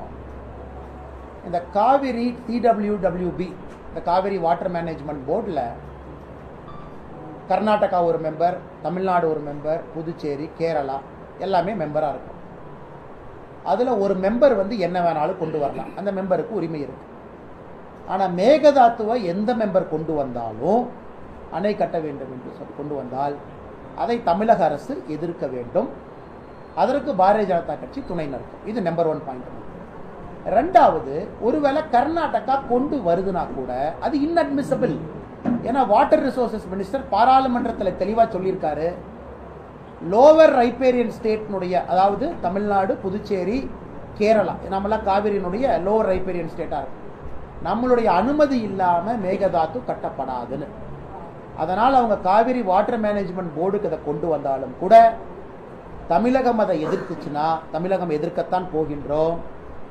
இந்த காவிரி டிடபிள்யூடபிள்யூபி இந்த காவிரி வாட்டர் மேனேஜ்மெண்ட் போர்டில் கர்நாடகா ஒரு மெம்பர் தமிழ்நாடு ஒரு மெம்பர் புதுச்சேரி கேரளா எல்லாமே மெம்பராக இருக்கும் அதில் ஒரு மெம்பர் வந்து என்ன வேணாலும் கொண்டு வரலாம் அந்த மெம்பருக்கு உரிமை இருக்கு ஆனால் மேகதாத்துவை எந்த மெம்பர் கொண்டு வந்தாலும் அணை கட்ட வேண்டும் என்று சொல்லி கொண்டு வந்தால் அதை தமிழக அரசு எதிர்க்க வேண்டும் அதற்கு பாரதிய ஜனதா கட்சி துணை நிற்கும் இது நம்பர் ஒன் பாயிண்ட் ரெண்டாவது ஒருவேளை கர்நாடகா கொண்டு வருதுன்னா கூட அது இன்அட்மிசபிள் ஏன்னா வாட்டர் ரிசோர்சஸ் மினிஸ்டர் பாராளுமன்றத்தில் தெளிவாக சொல்லியிருக்காரு லோவர் ரைப்பேரியன் ஸ்டேட்னுடைய அதாவது தமிழ்நாடு புதுச்சேரி கேரளா நம்மளாம் காவிரியினுடைய லோவர் ரைப்பேரியன் ஸ்டேட்டாக இருக்கு நம்மளுடைய அனுமதி இல்லாமல் மேகதாத்து கட்டப்படாதுன்னு அதனால் அவங்க காவிரி வாட்டர் மேனேஜ்மெண்ட் போர்டுக்கு அதை கொண்டு வந்தாலும் கூட தமிழகம் அதை எதிர்த்துச்சுன்னா தமிழகம் எதிர்க்கத்தான் போகின்றோம்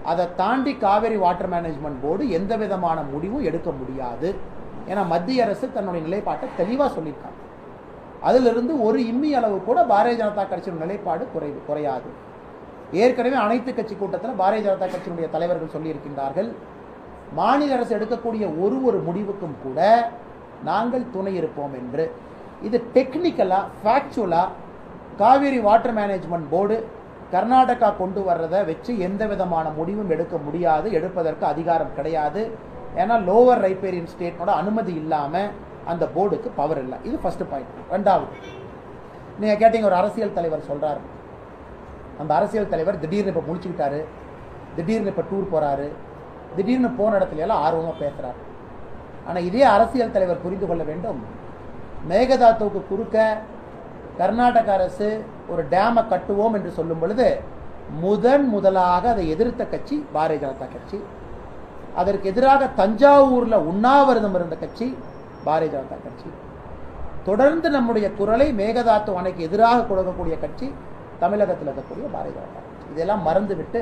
அதை தாண்டி காவேரி வாட்டர் மேனேஜ்மெண்ட் போர்டு எந்த விதமான முடிவும் எடுக்க முடியாது ஏன்னா மத்திய அரசு தன்னுடைய நிலைப்பாட்டை தெளிவாக சொல்லியிருக்காங்க அதிலிருந்து ஒரு இம்மி அளவு கூட பாரதிய ஜனதா கட்சியின் நிலைப்பாடு குறை குறையாது ஏற்கனவே அனைத்து கட்சி கூட்டத்தில் பாரதிய ஜனதா கட்சியினுடைய தலைவர்கள் சொல்லியிருக்கின்றார்கள் மாநில அரசு எடுக்கக்கூடிய ஒரு ஒரு முடிவுக்கும் கூட நாங்கள் துணை இருப்போம் என்று இது டெக்னிக்கலாக ஃபேக்சுவலாக Kaveri water management board Karnataka கொண்டு வர்றதை வச்சு எந்த விதமான முடிவும் எடுக்க முடியாது எடுப்பதற்கு அதிகாரம் கிடையாது ஏன்னா லோவர் ரைப்பேரியன் ஸ்டேட்டோட அனுமதி இல்லாமல் அந்த போர்டுக்கு பவர் இல்லை இது ஃபர்ஸ்ட் பாயிண்ட் ரெண்டாவது நீங்கள் கேட்டீங்க ஒரு அரசியல் தலைவர் சொல்கிறாரு அந்த அரசியல் தலைவர் திடீர்னு இப்போ முடிச்சுக்கிட்டாரு திடீர்னு இப்போ டூர் போகிறாரு திடீர்னு போன இடத்துல எல்லாம் ஆர்வமாக பேசுகிறார் ஆனால் இதே அரசியல் தலைவர் புரிந்து கொள்ள வேண்டும் மேகதாத்துவுக்கு குறுக்க கர்நாடக அரசு ஒரு டேமை கட்டுவோம் என்று சொல்லும் பொழுது முதன் முதலாக அதை எதிர்த்த கட்சி பாரதிய ஜனதா கட்சி அதற்கு எதிராக தஞ்சாவூர்ல உண்ணாவிரதம் இருந்த கட்சி பாரதிய ஜனதா கட்சி தொடர்ந்து நம்முடைய குரலை மேகதாத்து அணைக்கு எதிராக கொடுக்கக்கூடிய கட்சி தமிழகத்தில் இருக்கக்கூடிய பாரதிய ஜனதா கட்சி இதெல்லாம் மறந்துவிட்டு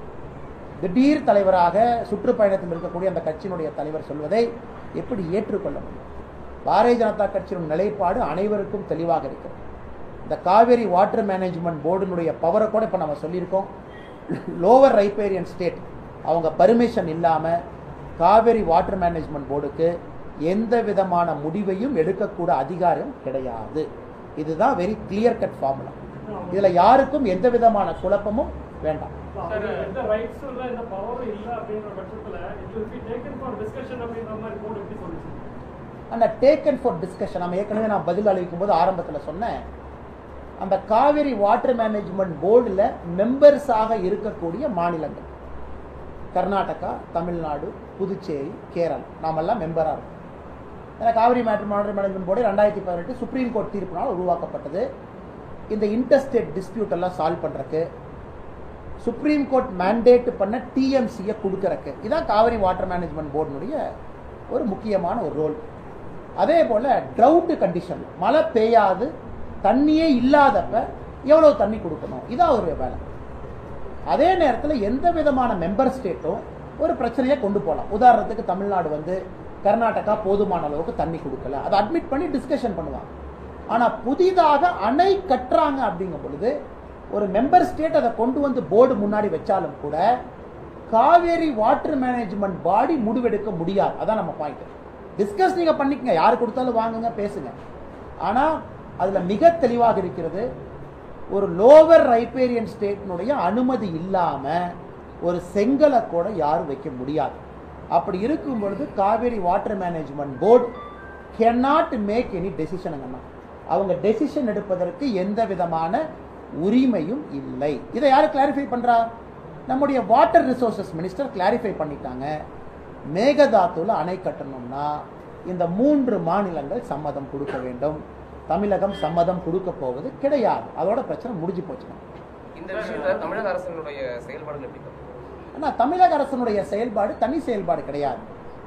திடீர் தலைவராக சுற்றுப்பயணத்தில் இருக்கக்கூடிய அந்த கட்சியினுடைய தலைவர் சொல்வதை எப்படி ஏற்றுக்கொள்ள முடியும் பாரதிய ஜனதா கட்சியின் நிலைப்பாடு அனைவருக்கும் தெளிவாக இருக்கிறது இந்த காவேரி வாட்டர் மேனேஜ்மெண்ட் போர்டினுடைய பவரை கூட இப்போ நம்ம சொல்லியிருக்கோம் லோவர் ரைப்பேரியன் ஸ்டேட் அவங்க பர்மிஷன் இல்லாமல் காவேரி வாட்டர் மேனேஜ்மெண்ட் போர்டுக்கு எந்த விதமான முடிவையும் எடுக்கக்கூட அதிகாரம் கிடையாது இதுதான் வெரி கிளியர் கட் ஃபார்முலா இதில் யாருக்கும் எந்த விதமான குழப்பமும் வேண்டாம் எந்த ரைட்ஸும் இல்லை எந்த பவரும் இல்லை அப்படின்ற பட்சத்தில் it will be taken for discussion அப்படின்ற மாதிரி போர்டு எப்படி சொல்லுச்சு அந்த டேக்கன் ஃபார் டிஸ்கஷன் நம்ம ஏற்கனவே நான் பதில் அளிக்கும் போது ஆரம்பத்தில் சொன்னேன் அந்த காவேரி வாட்டர் மேனேஜ்மெண்ட் போர்டில் மெம்பர்ஸாக இருக்கக்கூடிய மாநிலங்கள் கர்நாடகா தமிழ்நாடு புதுச்சேரி கேரளா நாமெல்லாம் மெம்பராக இருக்கோம் ஏன்னா Kaveri matter water management board ரெண்டாயிரத்தி பதினெட்டு சுப்ரீம் கோர்ட் தீர்ப்பினால் உருவாக்கப்பட்டது இந்த இன்டர்ஸ்டேட் டிஸ்பியூட் எல்லாம் சால்வ் பண்ணுறக்கு சுப்ரீம் கோர்ட் மேண்டேட் பண்ண டிஎம்சியை கொடுக்கறக்கு இதான் காவிரி வாட்டர் மேனேஜ்மெண்ட் போர்டினுடைய ஒரு முக்கியமான ஒரு ரோல் அதே போல் ட்ரவுட் கண்டிஷன் மழை பெய்யாது தண்ணியே இல்லாதப்ப எவ்வளோ தண்ணி கொடுக்கணும் இதான் ஒரு வேலை அதே நேரத்தில் எந்த விதமான மெம்பர் ஸ்டேட்டும் ஒரு பிரச்சனையை கொண்டு போகலாம் உதாரணத்துக்கு தமிழ்நாடு வந்து கர்நாடகா போதுமான அளவுக்கு தண்ணி கொடுக்கல அதை அட்மிட் பண்ணி டிஸ்கஷன் பண்ணுவாங்க ஆனால் புதிதாக அணை கட்டுறாங்க அப்படிங்கும் பொழுது ஒரு மெம்பர் ஸ்டேட் அதை கொண்டு வந்து போர்டு முன்னாடி வச்சாலும் கூட காவேரி வாட்டர் மேனேஜ்மெண்ட் பாடி முடிவெடுக்க முடியாது அதான் நம்ம பாயிண்ட் டிஸ்கஸ் நீங்க பண்ணிக்கங்க யார் கொடுத்தாலும் வாங்குங்க பேசுங்க ஆனா அதுல மிக தெளிவாக இருக்கிறது ஒரு லோவர் ரைப்பேரியன் ஸ்டேட்னுடைய அனுமதி இல்லாம ஒரு செங்கலை கூட யாரும் வைக்க முடியாது அப்படி இருக்கும் பொழுது Kaveri water management board cannot make any டெசிஷனுங்கண்ணா அவங்க டெசிஷன் எடுப்பதற்கு எந்த விதமான உரிமையும் இல்லை இதை யார் கிளாரிஃபை பண்றா நம்முடைய வாட்டர் ரிசோர்சஸ் மினிஸ்டர் கிளாரிஃபை பண்ணிட்டாங்க மேகதாத்துல அணை கட்டணும்னா இந்த மூன்று மாநிலங்கள் சம்மதம் கொடுக்க வேண்டும் தமிழகம் சம்மதம் கொடுக்க போவது கிடையாது அதோட பிரச்சனை முடிஞ்சு போச்சுங்க இந்த விஷயத்துல தமிழக அரசினுடைய செயல்பாடுகள் எப்படி பார்க்கணும்? ஆனால் தமிழக அரசனுடைய செயல்பாடு தனி செயல்பாடு கிடையாது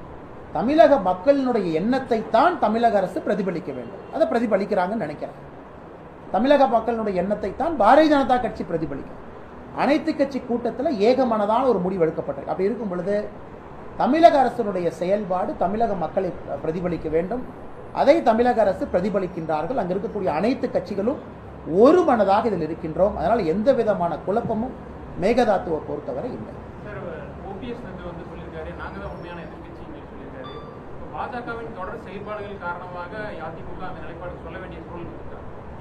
தமிழக மக்களினுடைய எண்ணத்தை தான் தமிழக அரசு பிரதிபலிக்க வேண்டும் அதை பிரதிபலிக்கிறாங்கன்னு நினைக்கிறேன் தமிழக மக்களினுடைய எண்ணத்தை தான் பாரதிய ஜனதா கட்சி பிரதிபலிக்கும் அனைத்து கட்சி கூட்டத்தில் ஏகமனதான ஒரு முடிவு எடுக்கப்பட்டிருக்கு அப்படி இருக்கும் பொழுது தமிழக அரசினுடைய செயல்பாடு தமிழக மக்களை பிரதிபலிக்க வேண்டும் அதை தமிழக அரசு பிரதிபலிக்கின்றார்கள் அங்கு இருக்கக்கூடிய அனைத்து கட்சிகளும் ஒரு மனதாக இதில் இருக்கின்றோம் அதனால் எந்த விதமான குழப்பமும் மேகதாத்துவை பொறுத்தவரை இல்லை சார் ஓபிஎஸ் நட்டு வந்து சொல்லியிருக்காரு நாங்க தான் உண்மையான எதிர்கட்சின்னு சொல்லியிருக்காரு இப்போ பாஜகவின் தொடர் செயல்பாடுகள் காரணமாக அதிமுக அந்த நிலைப்பாடு சொல்ல வேண்டிய சூழல் இருக்கா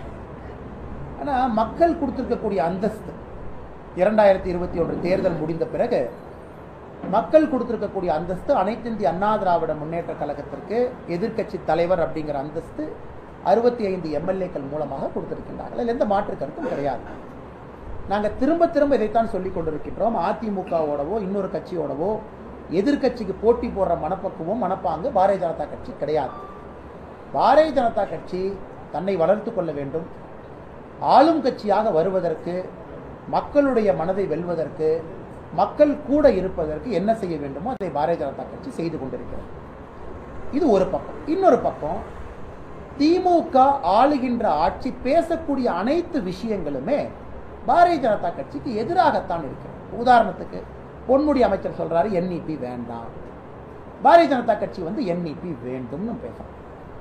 ஆனால் மக்கள் கொடுத்திருக்கக்கூடிய அந்தஸ்து இரண்டாயிரத்தி இருபத்தி ஒன்று தேர்தல் முடிந்த பிறகு மக்கள் கொடுத்திருக்கக்கூடிய அந்தஸ்து அனைத்து இந்திய அண்ணா திராவிட முன்னேற்ற கழகத்திற்கு எதிர்க்கட்சி தலைவர் அப்படிங்கிற அந்தஸ்து அறுபத்தி ஐந்து எம்எல்ஏக்கள் மூலமாக கொடுத்திருக்கின்றார்கள் அதில் எந்த மாற்று கருத்தும் கிடையாது நாங்கள் திரும்ப திரும்ப இதைத்தான் சொல்லிக் கொண்டிருக்கின்றோம் அதிமுகவோடவோ இன்னொரு கட்சியோடவோ எதிர்க்கட்சிக்கு போட்டி போடுற மனப்பக்குவம் மனப்பாங்கு பாரதிய ஜனதா கட்சி கிடையாது பாரதிய ஜனதா கட்சி தன்னை வளர்த்து கொள்ள வேண்டும் ஆளும் கட்சியாக வருவதற்கு மக்களுடைய மனதை வெல்வதற்கு மக்கள் கூட இருப்பதற்கு என்ன செய்ய வேண்டுமோ அதை பாரதிய ஜனதா கட்சி செய்து கொண்டிருக்கிறது இது ஒரு பக்கம் இன்னொரு பக்கம் திமுக ஆளுகின்ற ஆட்சி பேசக்கூடிய அனைத்து விஷயங்களுமே பாரதிய ஜனதா கட்சிக்கு எதிராகத்தான் இருக்கிறது உதாரணத்துக்கு பொன்முடி அமைச்சர் சொல்றாரு என்இபி வேண்டாம் பாரதிய ஜனதா கட்சி வந்து என்இபி வேண்டும்னு பேசுறோம்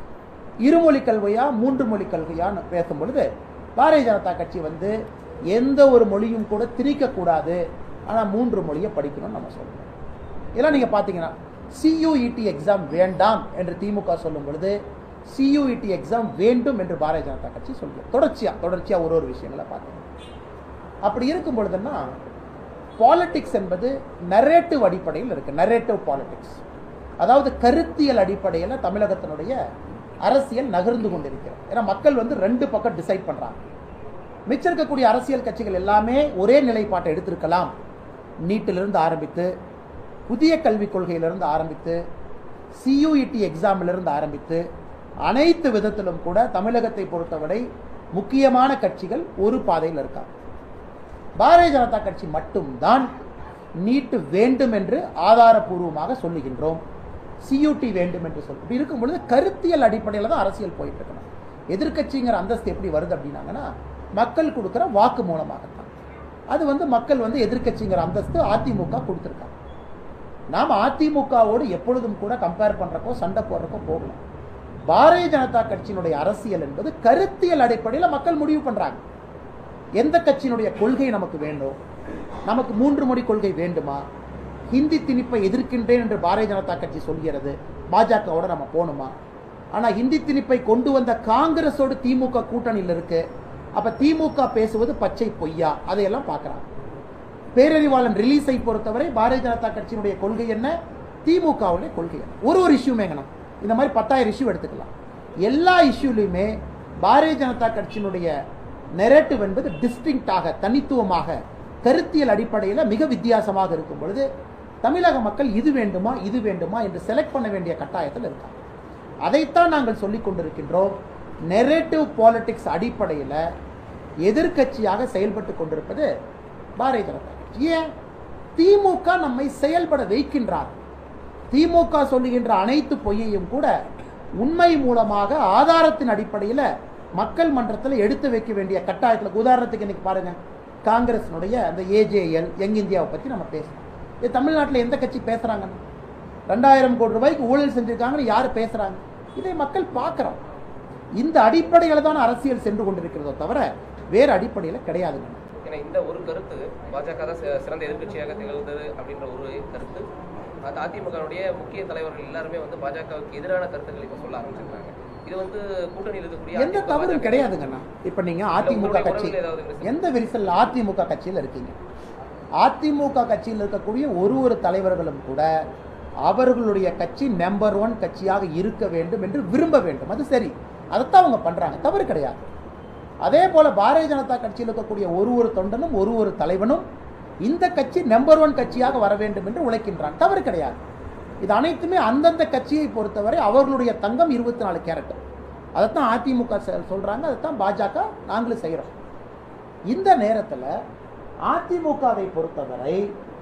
இருமொழி கல்வியா மூன்று மொழி கல்வியான்னு பேசும் பொழுது பாரதிய ஜனதா கட்சி வந்து எந்த ஒரு மொழியும் கூட திரிக்க கூடாது ஆனா மூன்று மொழியை படிக்கணும்னு நம்ம சொல்றோம் இதெல்லாம் நீங்க பாத்தீங்கன்னா சியூஇடி எக்ஸாம் வேண்டாம் என்று திமுக சொல்லும் பொழுது சியூஇடி எக்ஸாம் வேண்டும் என்று பாரதிய ஜனதா கட்சி சொல்லுது தொடர்ச்சியா தொடர்ச்சியா ஒரு ஒரு விஷயங்களை பார்த்தோம் அப்படி இருக்கும் பொழுதுன்னா பாலிடிக்ஸ் என்பது நரேட்டிவ் அடிப்படையில் இருக்கு நரேட்டிவ் பாலிடிக்ஸ் அதாவது கருத்தியல் அடிப்படையில் தமிழகத்தினுடைய அரசியல் நகர்ந்து கொண்டிருக்கிறது ஏன்னா மக்கள் வந்து ரெண்டு பக்கம் டிசைட் பண்றாங்க மிச்சம் இருக்கக்கூடிய அரசியல் கட்சிகள் எல்லாமே ஒரே நிலைப்பாட்டை எடுத்திருக்கலாம் நீட்டிலிருந்து ஆரம்பித்து புதிய கல்விக் கொள்கையிலிருந்து ஆரம்பித்து சியூஇடி எக்ஸாமிலிருந்து ஆரம்பித்து அனைத்து விதத்திலும் கூட தமிழகத்தை பொறுத்தவரை முக்கியமான கட்சிகள் ஒரு பாதையில் இருக்காங்க பாரதிய ஜனதா கட்சி மட்டும்தான் நீட்டு வேண்டும் என்று ஆதாரபூர்வமாக சொல்லுகின்றோம் சியூடி வேண்டும் என்று சொல்லி இப்படி இருக்கும் பொழுது கருத்தியல் அடிப்படையில் தான் அரசியல் போயிட்டு இருக்கணும் எதிர்க்கட்சிங்கிற அந்தஸ்து எப்படி வருது அப்படின்னாங்கன்னா மக்கள் கொடுக்குற வாக்கு மூலமாகத்தான் அது வந்து மக்கள் வந்து எதிர்க்கட்சிங்கிற அந்தஸ்து அதிமுக கொடுத்துருக்காங்க நாம் அதிமுகவோடு எப்பொழுதும் கூட கம்பேர் பண்றப்போ சண்டை போடுறப்போ போகலாம் பாரதிய ஜனதா கட்சியினுடைய அரசியல் என்பது கருத்தியல் அடிப்படையில் மக்கள் முடிவு பண்றாங்க எந்த கட்சியினுடைய கொள்கை நமக்கு வேண்டும் நமக்கு மூன்று மொழி கொள்கை வேண்டுமா ஹிந்தி திணிப்பை எதிர்க்கின்றேன் என்று பாரதிய ஜனதா கட்சி சொல்கிறது பாஜகவோட நம்ம போகணுமா ஆனா ஹிந்தி திணிப்பை கொண்டு வந்த காங்கிரஸோடு திமுக கூட்டணியில் இருக்கு அப்ப திமுக பேசுவது பச்சை பொய்யா அதையெல்லாம் பார்க்கறாங்க பேரறிவாளன் ரிலீஸை பொறுத்தவரை பாரதிய ஜனதா கட்சியினுடைய கொள்கை என்ன திமுகவுடைய கொள்கை என்ன ஒரு ஒரு இஷ்யூமேங்கண்ணா இந்த மாதிரி பத்தாயிரம் இஷ்யூ எடுத்துக்கலாம் எல்லா இஷ்யூலையுமே பாரதிய ஜனதா கட்சியினுடைய நெரேட்டிவ் என்பது டிஸ்டிங்டாக தனித்துவமாக கருத்தியல் அடிப்படையில் மிக வித்தியாசமாக இருக்கும் பொழுது தமிழக மக்கள் இது வேண்டுமா இது வேண்டுமா என்று செலக்ட் பண்ண வேண்டிய கட்டாயத்தில் இருக்காங்க அதைத்தான் நாங்கள் சொல்லிக் கொண்டிருக்கின்றோம் நெரேட்டிவ் பாலிடிக்ஸ் அடிப்படையில் எதிர்க்கட்சியாக செயல்பட்டு கொண்டிருப்பது பாரதிய ஜனதா கட்சி ஏன் திமுக நம்மை செயல்பட வைக்கின்றார் திமுக சொல்லுகின்ற அனைத்து பொய்யையும் கூட உண்மை மூலமாக ஆதாரத்தின் அடிப்படையில் மக்கள் மன்றத்தில் எடுத்து வைக்க வேண்டிய கட்டாயத்தில் உதாரணத்துக்கு இன்னைக்கு பாருங்க காங்கிரஸினுடைய அந்த ஏஜேஎல் யங் இந்தியாவை பற்றி நம்ம பேசுறோம் இது தமிழ்நாட்டில் எந்த கட்சி பேசுறாங்க ரெண்டாயிரம் கோடி ரூபாய்க்கு ஊழல் செஞ்சிருக்காங்கன்னு யார் பேசுறாங்க இதை மக்கள் பார்க்குறோம் இந்த அடிப்படையில் தான் அரசியல் சென்று கொண்டிருக்கிறதோ தவிர வேறு அடிப்படையில் கிடையாதுங்க ஏன்னா இந்த ஒரு கருத்து பாஜக தான் சி- சிறந்த எதிர்க்கட்சியாக திகழ்ந்தது அப்படின்ற ஒரு கருத்து அது அதிமுகவுடைய முக்கிய தலைவர்கள் எல்லாருமே வந்து பாஜகவுக்கு எதிரான கருத்துக்களை இப்போ சொல்ல ஆரம்பிச்சிருக்காங்க இது வந்து கூட்டணியில் இருக்கக்கூடிய எந்த அதிமுக, தவறும் பாஜக கிடையாதுங்கண்ணா இப்போ நீங்க அதிமுக உங்களுடைய கட்சி உறவுகள் ஏதாவது விரிசல்? எந்த விரிசல் அதிமுக கட்சியில் இருக்கீங்க அதிமுக கட்சியில் இருக்கக்கூடிய ஒரு ஒரு தலைவர்களும் கூட அவர்களுடைய கட்சி நம்பர் ஒன் கட்சியாக இருக்க வேண்டும் என்று விரும்ப வேண்டும் அது சரி அதைத்தான் அவங்க பண்றாங்க தவறு கிடையாது அதே போல பாரதிய ஜனதா கட்சியில் இருக்கக்கூடிய ஒரு ஒரு தொண்டனும் ஒரு ஒரு தலைவனும் இந்த கட்சி நம்பர் ஒன் கட்சியாக வர வேண்டும் என்று உழைக்கின்றான் தவறு கிடையாது இது அனைத்துமே அந்தந்த கட்சியை பொறுத்தவரை அவர்களுடைய தங்கம் இருபத்தி நாலு கேரட் அதைத்தான் அதிமுக செ- சொல்றாங்க அதைத்தான் பாஜக நாங்களும் செய்கிறோம் இந்த நேரத்தில் அதிமுகவை பொறுத்தவரை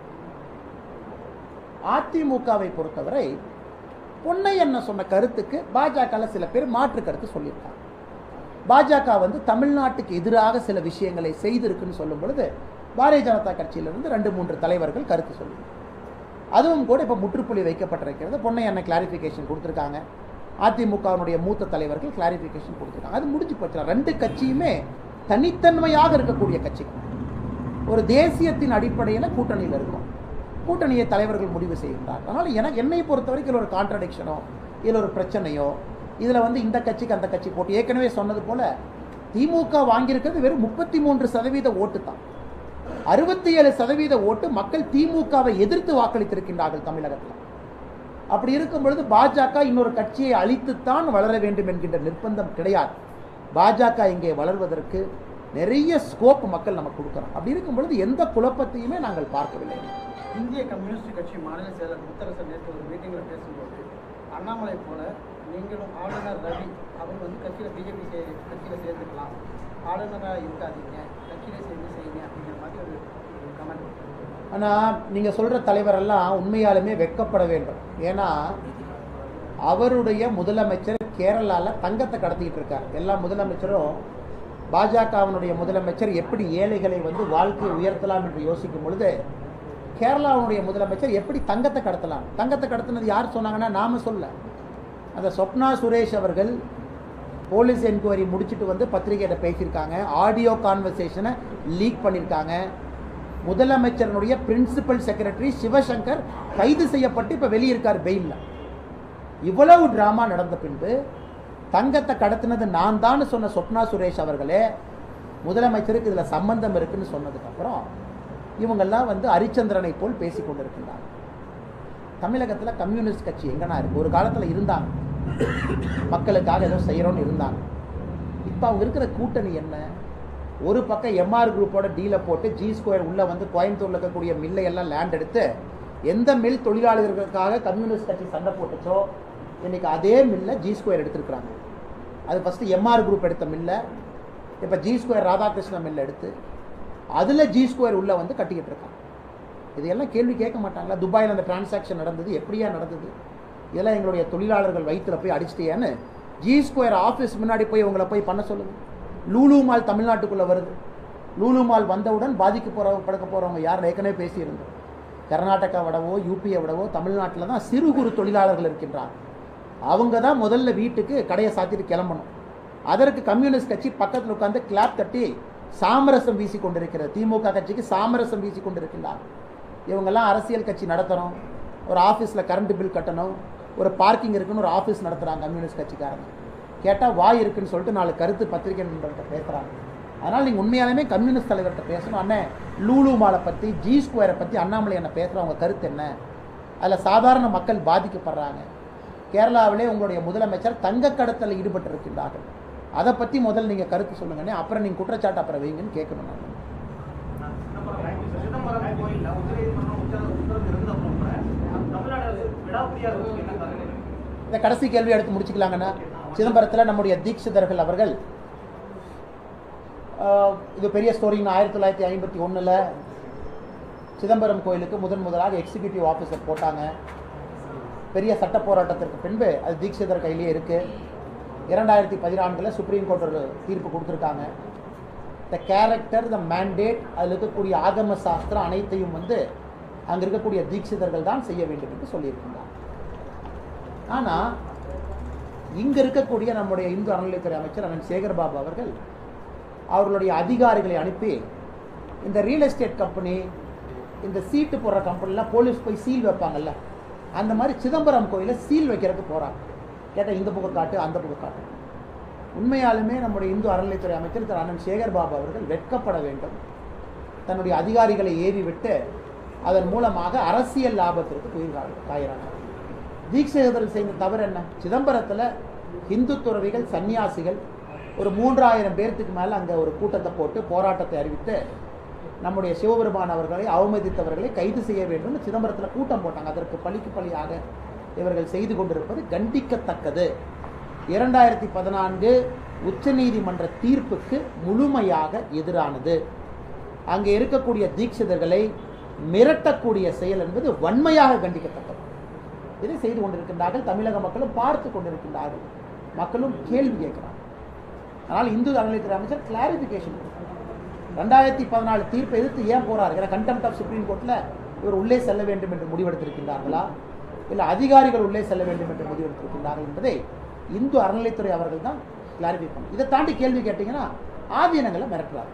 அதிமுகவை பொறுத்தவரை பொன்னை என்ன சொன்ன கருத்துக்கு பாஜக சில பேர் மாற்று கருத்து சொல்லியிருக்காங்க பாஜக வந்து தமிழ்நாட்டுக்கு எதிராக சில விஷயங்களை செய்திருக்குன்னு சொல்லும் பொழுது பாரதிய ஜனதா கட்சியிலிருந்து ரெண்டு மூன்று தலைவர்கள் கருத்து சொல்லுங்க அதுவும் கூட இப்போ முற்றுப்புள்ளி வைக்கப்பட்டிருக்கிறது பொன்னை என்ன கிளாரிஃபிகேஷன் கொடுத்துருக்காங்க அதிமுகவினுடைய மூத்த தலைவர்கள் கிளாரிஃபிகேஷன் கொடுத்துருக்காங்க அது முடிஞ்சு போச்சு ரெண்டு கட்சியுமே தனித்தன்மையாக இருக்கக்கூடிய கட்சிகள் ஒரு தேசியத்தின் அடிப்படையில் கூட்டணியில் இருக்கும் கூட்டணியை தலைவர்கள் முடிவு செய்கின்றார் அதனால் எனக்கு என்னை பொறுத்த வரைக்கும் இதில் ஒரு கான்ட்ரடிக்ஷனோ இதில் ஒரு பிரச்சனையோ இதில் வந்து இந்த கட்சிக்கு அந்த கட்சி போட்டு ஏற்கனவே சொன்னது போல திமுக வாங்கியிருக்கிறது வெறும் முப்பத்தி மூன்று சதவீத ஓட்டு தான் அறுபத்தி ஏழு சதவீத ஓட்டு மக்கள் திமுகவை எதிர்த்து வாக்களித்திருக்கின்றார்கள் தமிழகத்தில் அப்படி இருக்கும் பொழுது பாஜக இன்னொரு கட்சியை அழித்துத்தான் வளர வேண்டும் என்கின்ற நிர்பந்தம் கிடையாது பாஜக இங்கே வளர்வதற்கு நிறைய ஸ்கோப் மக்கள் நமக்கு கொடுக்குறோம் அப்படி இருக்கும் பொழுது எந்த குழப்பத்தையுமே நாங்கள் பார்க்கவில்லை இந்திய கம்யூனிஸ்ட் கட்சி மாநில செயலர் முத்தரசன் நேற்று ஒரு மீட்டிங்கில் பேசும்போது அண்ணாமலை போல நீங்களும் ஆளுநர் ரவி அவர் வந்து கட்சியில் பிஜேபி கட்சியில் சேர்ந்துக்கலாம் ஆளுநராக இருக்காதீங்க கட்சியிலே சேர்ந்து செய்யுங்க அப்படிங்கிற மாதிரி ஒரு கமெண்ட் ஆனால் நீங்கள் சொல்கிற தலைவரெல்லாம் உண்மையாலுமே வெட்கப்பட வேண்டும் ஏன்னா அவருடைய முதலமைச்சர் கேரளாவில் தங்கத்தை கடத்திக்கிட்டு இருக்கார் எல்லா முதலமைச்சரும் பாஜகவினுடைய முதலமைச்சர் எப்படி ஏழைகளை வந்து வாழ்க்கையை உயர்த்தலாம் என்று யோசிக்கும் பொழுது கேரளாவுடைய முதலமைச்சர் எப்படி தங்கத்தை கடத்தலாம் தங்கத்தை கடத்தினது யார் சொன்னாங்கன்னா நாம சொல்ல அந்த சொப்னா சுரேஷ் அவர்கள் போலீஸ் என்கொயரி முடிச்சுட்டு வந்து பத்திரிகையிட்ட பேசியிருக்காங்க ஆடியோ கான்வர்சேஷனை லீக் பண்ணியிருக்காங்க முதலமைச்சரனுடைய பிரின்சிபல் செக்ரட்டரி சிவசங்கர் கைது செய்யப்பட்டு இப்போ வெளியிருக்கார் பெயிலில் இவ்வளவு டிராமா நடந்த பின்பு தங்கத்தை கடத்தினது நான் தான் சொன்ன சொப்னா சுரேஷ் அவர்களே முதலமைச்சருக்கு இதில் சம்பந்தம் இருக்குன்னு சொன்னதுக்கப்புறம் இவங்கெல்லாம் வந்து ஹரிச்சந்திரனை போல் பேசி கொண்டிருக்கின்றாங்க தமிழகத்தில் கம்யூனிஸ்ட் கட்சி எங்கன்னா இருக்கு ஒரு காலத்தில் இருந்தாங்க மக்களுக்காக ஏதோ செய்கிறோன்னு இருந்தாங்க இப்போ அவங்க இருக்கிற கூட்டணி என்ன ஒரு பக்கம் எம்ஆர் குரூப்போட டீலை போட்டு ஜி ஸ்கொயர் உள்ளே வந்து கோயம்புத்தூரில் இருக்கக்கூடிய மில்லை எல்லாம் லேண்ட் எடுத்து எந்த மில் தொழிலாளர்களுக்காக கம்யூனிஸ்ட் கட்சி சண்டை போட்டுச்சோ இன்னைக்கு அதே மில்லை ஜி ஸ்கொயர் எடுத்திருக்கிறாங்க அது ஃபஸ்ட்டு எம்ஆர் குரூப் எடுத்த மில்லை இப்போ ஜி ஸ்கொயர் ராதாகிருஷ்ண மில்லை எடுத்து அதில் ஜி ஸ்கொயர் உள்ளே வந்து கட்டிக்கிட்டு இருக்காங்க இதையெல்லாம் கேள்வி கேட்க மாட்டாங்களா துபாயில் அந்த டிரான்சாக்ஷன் நடந்தது எப்படியா நடந்தது இதெல்லாம் எங்களுடைய தொழிலாளர்கள் வயிற்றுல போய் அடிச்சிட்டியான்னு ஜி ஸ்கொயர் ஆஃபீஸ் முன்னாடி போய் உங்களை போய் பண்ண சொல்லுங்க லூலு மால் தமிழ்நாட்டுக்குள்ளே வருது லூலு மால் வந்தவுடன் பாதிக்க போகிற படுக்க போகிறவங்க யார் ஏற்கனவே பேசியிருந்தோம் கர்நாடகா விடவோ யூபியை விடவோ தமிழ்நாட்டில் தான் சிறு குறு தொழிலாளர்கள் இருக்கின்றாங்க அவங்க தான் முதல்ல வீட்டுக்கு கடையை சாத்திட்டு கிளம்பணும் அதற்கு கம்யூனிஸ்ட் கட்சி பக்கத்தில் உட்கார்ந்து கிளாப் தட்டி சாமரசம் வீசி கொண்டிருக்கிறது திமுக கட்சிக்கு சாமரசம் வீசி கொண்டிருக்கின்றார் இவங்கெல்லாம் அரசியல் கட்சி நடத்தணும் ஒரு ஆஃபீஸில் கரண்ட் பில் கட்டணும் ஒரு பார்க்கிங் இருக்குன்னு ஒரு ஆஃபீஸ் நடத்துகிறாங்க கம்யூனிஸ்ட் கட்சிக்காரங்க கேட்டால் வாய் இருக்குன்னு சொல்லிட்டு நாலு கருத்து பத்திரிகை நண்பர்கிட்ட பேசுகிறாங்க அதனால் நீங்கள் உண்மையாலுமே கம்யூனிஸ்ட் தலைவர்கிட்ட பேசணும் அண்ணே லூலு மாலை பற்றி ஜி ஸ்கொயரை பற்றி அண்ணாமலை என்ன பேசுகிற உங்க கருத்து என்ன அதில் சாதாரண மக்கள் பாதிக்கப்படுறாங்க கேரளாவிலே உங்களுடைய முதலமைச்சர் தங்க கடத்தலில் ஈடுபட்டு இருக்கின்றார்கள் அதை பற்றி முதல்ல நீங்கள் கருத்து சொல்லுங்கண்ணே அப்புறம் நீங்கள் குற்றச்சாட்டு அப்புறம் வைங்கன்னு கேட்கணும் நான் சிதம்பரம் கோயில்ல உச்சநீதிமன்றம் உச்ச உத்தரவு இருந்த கூட தமிழ்நாடு அரசு விடாப்பிடியா இருக்கு என்ன காரணம் இந்த கடைசி கேள்வி எடுத்து முடிச்சுக்கலாங்கண்ணா சிதம்பரத்தில் நம்முடைய தீட்சிதர்கள் அவர்கள் ஆஹ், இது பெரிய ஸ்டோரிங்க ஆயிரத்தி தொள்ளாயிரத்தி ஐம்பத்தி ஒன்றில் சிதம்பரம் கோயிலுக்கு முதன் முதலாக எக்ஸிக்யூட்டிவ் ஆஃபீஸர் போட்டாங்க பெரிய சட்ட போராட்டத்திற்கு பின்பு அது தீட்சிதர் கையிலேயே இருக்குது இரண்டாயிரத்தி பதினான்கில் சுப்ரீம் கோர்ட் ஒரு தீர்ப்பு கொடுத்துருக்காங்க த கேரக்டர் த மேண்டேட் அதில் இருக்கக்கூடிய ஆகம சாஸ்திரம் அனைத்தையும் வந்து அங்கே இருக்கக்கூடிய தீட்சிதர்கள் தான் செய்ய வேண்டும் என்று சொல்லியிருக்கின்றார் ஆனால் இங்கே இருக்கக்கூடிய நம்முடைய இந்து அறநிலைத்துறை அமைச்சர் அண்ணன் சேகர் பாபு அவர்கள் அவர்களுடைய அதிகாரிகளை அனுப்பி இந்த ரியல் எஸ்டேட் கம்பெனி இந்த சீட்டு போடுற கம்பெனிலாம் போலீஸ் போய் சீல் வைப்பாங்கல்ல அந்த மாதிரி சிதம்பரம் கோயிலை சீல் வைக்கிறதுக்கு போகிறாங்க கேட்டால் இந்த பக்கம் காட்டு அந்த பக்கம் காட்டு உண்மையாலுமே நம்முடைய இந்து அறநிலைத்துறை அமைச்சர் திரு அண்ணன் சேகர் பாபு அவர்கள் வெட்கப்பட வேண்டும் தன்னுடைய அதிகாரிகளை ஏவி விட்டு அதன் மூலமாக அரசியல் லாபத்திற்கு உயிர் கா- காய்கிறாங்க தீட்சிதர்கள் செய்த தவறு என்ன சிதம்பரத்தில் இந்து துறவிகள் சன்னியாசிகள் ஒரு மூன்றாயிரம் பேர்த்துக்கு மேலே அங்கே ஒரு கூட்டத்தை போட்டு போராட்டத்தை அறிவித்து நம்முடைய சிவபெருமான் அவர்களை அவமதித்தவர்களை கைது செய்ய வேண்டும்னு சிதம்பரத்தில் கூட்டம் போட்டாங்க அதற்கு பழிக்கு பழியாக இவர்கள் செய்து கொண்டிருப்பது கண்டிக்கத்தக்கது இரண்டாயிரத்தி பதினான்கு உச்சநீதிமன்ற தீர்ப்புக்கு முழுமையாக எதிரானது அங்கே இருக்கக்கூடிய தீட்சிதர்களை மிரட்டக்கூடிய செயல் என்பது வன்மையாக கண்டிக்கத்தக்கது இதை செய்து கொண்டிருக்கின்றார்கள் தமிழக மக்களும் பார்த்து கொண்டிருக்கின்றார்கள் மக்களும் கேள்வி கேட்கிறாங்க ஆனால் இந்து அறநிலைத்துறை அமைச்சர் கிளாரிபிகேஷன் ரெண்டாயிரத்தி பதினாலு தீர்ப்பை எதிர்த்து ஏன் போறாரு ஏன்னா கண்டெம்ட் ஆஃப் சுப்ரீம் கோர்ட்டில் இவர் உள்ளே செல்ல வேண்டும் என்று முடிவெடுத்திருக்கின்றார்களா இல்லை அதிகாரிகள் உள்ளே செல்ல வேண்டும் என்று முடிவெடுத்திருக்கின்றார்கள் என்பதை இந்து அறநிலைத்துறை அவர்கள் தான் கிளாரிஃபை பண்ணும் இதை தாண்டி கேள்வி கேட்டிங்கன்னா ஆதீனங்களை மிரட்டுறாரு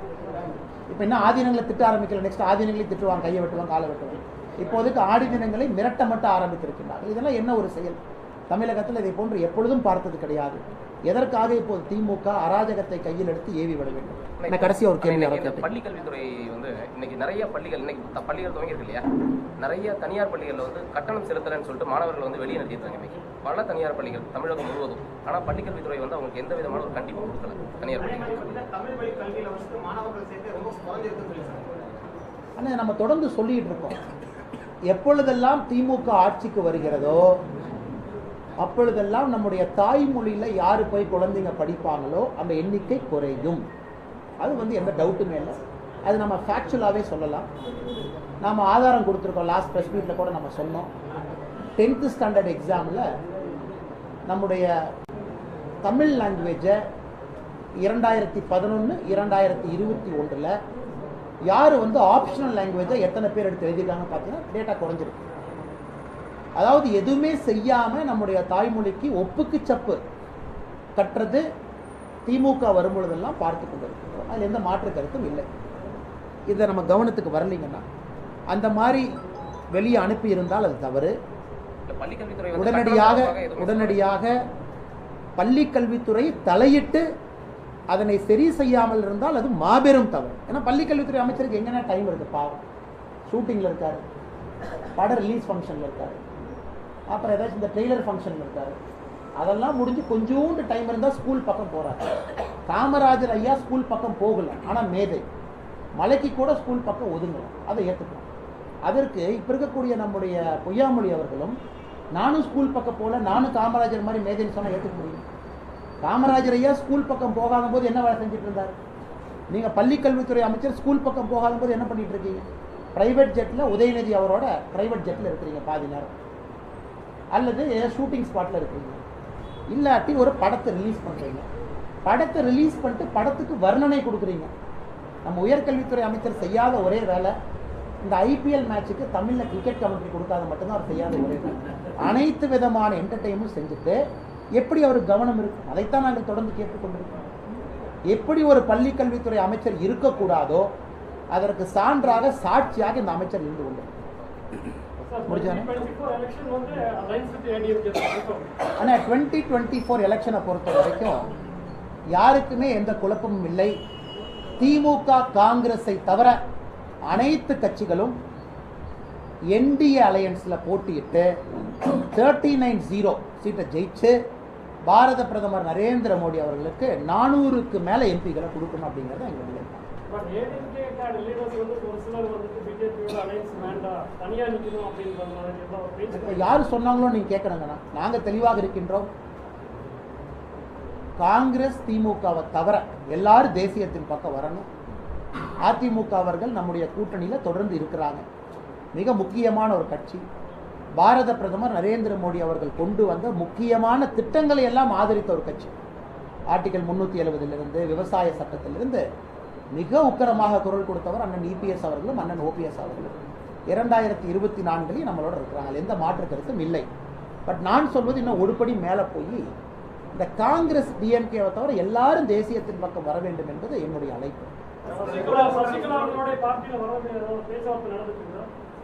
இப்போ என்ன ஆதீனங்களை திட்ட ஆரம்பிக்கல நெக்ஸ்ட் ஆதீனங்களை திட்டுவாங்க கையை வெட்டுவாங்க காலை வெட்டுவாங்க இப்போதைக்கு ஆதீனங்களை மிரட்ட மட்டும் ஆரம்பித்திருக்கின்றார்கள் இதெல்லாம் என்ன ஒரு செயல் தமிழகத்தில் இதை போன்று எப்பொழுதும் பார்த்தது கிடையாது எதற்காக இப்போது திமுக அராஜகத்தை கையில் எடுத்து ஏவி விட வேண்டும் நான் கடைசியா ஒரு கேள்வி இன்னைக்கு யாரோ இந்த கேட்டேன். பள்ளி கல்வித்துறை வந்து இன்னைக்கு நிறைய பள்ளிகள் இன்னைக்கு த- பள்ளிகள் துவங்கியிருக்கு இல்லையா நிறைய தனியார் பள்ளிகளில் வந்து கட்டணம் செலுத்தலைன்னு சொல்லிட்டு மாணவர்கள் வந்து வெளியே நிறுத்திருக்காங்க இன்னைக்கு பல தனியார் பள்ளிகள் தமிழகம் முழுவதும் ஆனால் பள்ளி கல்வித்துறை வந்து அவங்களுக்கு எந்த விதமான ஒரு கண்டிப்பு கொடுக்கல தனியார் பள்ளிகள் தமிழ் வழி கல்வியில வந்து மாணவர்கள் சேர்த்து ரொம்ப குறைஞ்சிருக்குன்னு சொல்லி சொன்னாங்க ஆனால் நம்ம தொடர்ந்து சொல்லிட்டு இருக்கோம் எப்பொழுதெல்லாம் திமுக ஆட்சிக்கு வருகிறதோ அப்பொழுதெல்லாம் நம்முடைய தாய்மொழியில யாரு போய் குழந்தைங்க படிப்பாங்களோ அந்த எண்ணிக்கை குறையும் அது வந்து எந்த டவுட்டுமே இல்லை அது நம்ம ஃபேக்சுவலாகவே சொல்லலாம் நாம் ஆதாரம் கொடுத்துருக்கோம் லாஸ்ட் ப்ரெஸ் மீட்டில் கூட நம்ம சொன்னோம் டென்த்து ஸ்டாண்டர்ட் எக்ஸாமில் நம்முடைய தமிழ் லாங்குவேஜை இரண்டாயிரத்தி பதினொன்று இரண்டாயிரத்தி இருபத்தி ஒன்றில் யார் வந்து ஆப்ஷனல் லாங்குவேஜை எத்தனை பேர் எடுத்து எழுதியிருக்காங்க பார்த்தீங்கன்னா டேட்டா குறைஞ்சிருக்கு அதாவது எதுவுமே செய்யாம நம்முடைய தாய்மொழிக்கு ஒப்புக்கு சப்பு கட்டுறது திமுக வரும்பொழுதெல்லாம் பார்த்து கொண்டிருக்கிறோம் அதில் எந்த மாற்று கருத்தும் இல்லை இதை நம்ம கவனத்துக்கு வரலைங்கன்னா அந்த மாதிரி வெளியே அனுப்பி இருந்தால் அது தவறு இல்ல பள்ளிக்கல்வித்துறை வந்து உடனடியாக கட்டணமாக எதுவும் உடனடியாக பள்ளி கல்வித்துறை தலையிட்டு அதனை சரி செய்யாமல் இருந்தால் அது மாபெரும் தவறு ஏன்னா பள்ளி கல்வித்துறை அமைச்சருக்கு எங்கன்னா டைம் இருக்கு பாவம் ஷூட்டிங்கில் இருக்காரு பட ரிலீஸ் ஃபங்க்ஷனில் இருக்காரு அப்புறம் ஏதாச்சும் இந்த ட்ரெய்லர் ஃபங்க்ஷனில் இருக்காரு அதெல்லாம் முடிஞ்சு கொஞ்சோண்டு டைம் இருந்தால் ஸ்கூல் பக்கம் போறாரு காமராஜர் ஐயா ஸ்கூல் பக்கம் போகல ஆனால் மேதை மலைக்கு கூட ஸ்கூல் பக்கம் ஒதுங்கலாம் அதை ஏற்றுக்கலாம் அதற்கு இப்போ இருக்கக்கூடிய நம்முடைய பொய்யாமொழி அவர்களும் நானும் ஸ்கூல் பக்கம் போல நானும் காமராஜர் மாதிரி மேதைன்னு சொன்னால் ஏற்றுக்க முடியும் காமராஜர் ஐயா ஸ்கூல் பக்கம் போகாத போது என்ன வேலை செஞ்சுட்டு இருந்தார் நீங்கள் பள்ளி கல்வித்துறை அமைச்சர் ஸ்கூல் பக்கம் போகாத போது என்ன பண்ணிட்டு இருக்கீங்க பிரைவேட் ஜெட்டில் உதயநிதி அவரோட பிரைவேட் ஜெட்டில் இருக்கிறீங்க பாதி நேரம் அல்லது ஷூட்டிங் ஸ்பாட்டில் இருக்கிறீங்க இல்லாட்டி ஒரு படத்தை ரிலீஸ் பண்ணுறீங்க படத்தை ரிலீஸ் பண்ணிட்டு படத்துக்கு வர்ணனை கொடுக்குறீங்க நம்ம உயர்கல்வித்துறை அமைச்சர் செய்யாத ஒரே வேலை இந்த ஐபிஎல் மேட்சுக்கு தமிழில் கிரிக்கெட் கமெண்ட்ரி கொடுக்காத மட்டும்தான் அவர் செய்யாத ஒரே வேலை அனைத்து விதமான என்டர்டெயின்மெண்ட் செஞ்சுட்டு எப்படி அவருக்கு கவனம் இருக்கும் அதைத்தான் நாங்கள் தொடர்ந்து கேட்டுக்கொண்டிருக்கிறோம் எப்படி ஒரு பள்ளி கல்வித்துறை அமைச்சர் இருக்கக்கூடாதோ அதற்கு சான்றாக சாட்சியாக இந்த அமைச்சர் இருந்து கொண்டு முடிஞ்சானே ஆனால் டுவெண்ட்டி டுவெண்ட்டி ஃபோர் எலெக்ஷனை பொறுத்த வரைக்கும் யாருக்குமே எந்த குழப்பமும் இல்லை திமுக காங்கிரஸை தவிர அனைத்து கட்சிகளும் என்டிஏ அலையன்ஸில் போட்டியிட்டு தேர்ட்டி நைன் ஜீரோ சீட்டை ஜெயிச்சு பாரத பிரதமர் நரேந்திர மோடி அவர்களுக்கு நானூறுக்கு மேலே எம்பிகளை கொடுக்கணும் அப்படிங்கிறது எங்களுடைய பட் ஏடிஎம்கே கார்டு லீடர்ஸ் வந்து ஒரு சிலர் வந்துட்டு பிஜேபியோட அலைன்ஸ் வேண்டாம் தனியா நிக்கணும் அப்படின்ற மாதிரி எல்லாம் ஒரு பேச்சு யார் சொன்னாங்களோ நீங்க கேட்கணுங்கண்ணா நாங்க தெளிவாக இருக்கின்றோம் காங்கிரஸ் திமுகவை தவிர எல்லாரும் தேசியத்தின் பக்கம் வரணும் அதிமுக அவர்கள் நம்முடைய கூட்டணியில தொடர்ந்து இருக்கிறாங்க மிக முக்கியமான ஒரு கட்சி பாரத பிரதமர் நரேந்திர மோடி அவர்கள் கொண்டு வந்த முக்கியமான திட்டங்களை எல்லாம் ஆதரித்த ஒரு கட்சி ஆர்டிகல் முன்னூத்தி எழுபதிலிருந்து விவசாய சட்டத்திலிருந்து மிக உக்கரமாக குரல் கொடுத்தவர் அண்ணன் இபிஎஸ் அவர்களும் அண்ணன் ஓபிஎஸ் அவர்களும் இரண்டாயிரத்தி இருபத்தி நான்குலையும் நம்மளோட இருக்கிறாங்க அதுல எந்த மாற்று கருத்தும் இல்லை பட் நான் சொல்வது இன்னும் ஒருபடி மேலே போய் இந்த காங்கிரஸ் டிஎம்கேவை தவிர எல்லாரும் தேசியத்தின் பக்கம் வர வேண்டும் என்பது என்னுடைய அழைப்பு சசிகலா சசிகலா அவர்களுடைய பார்ட்டியில வர ஏதாவது பேச்சுவார்த்தை நடந்துச்சுங்களா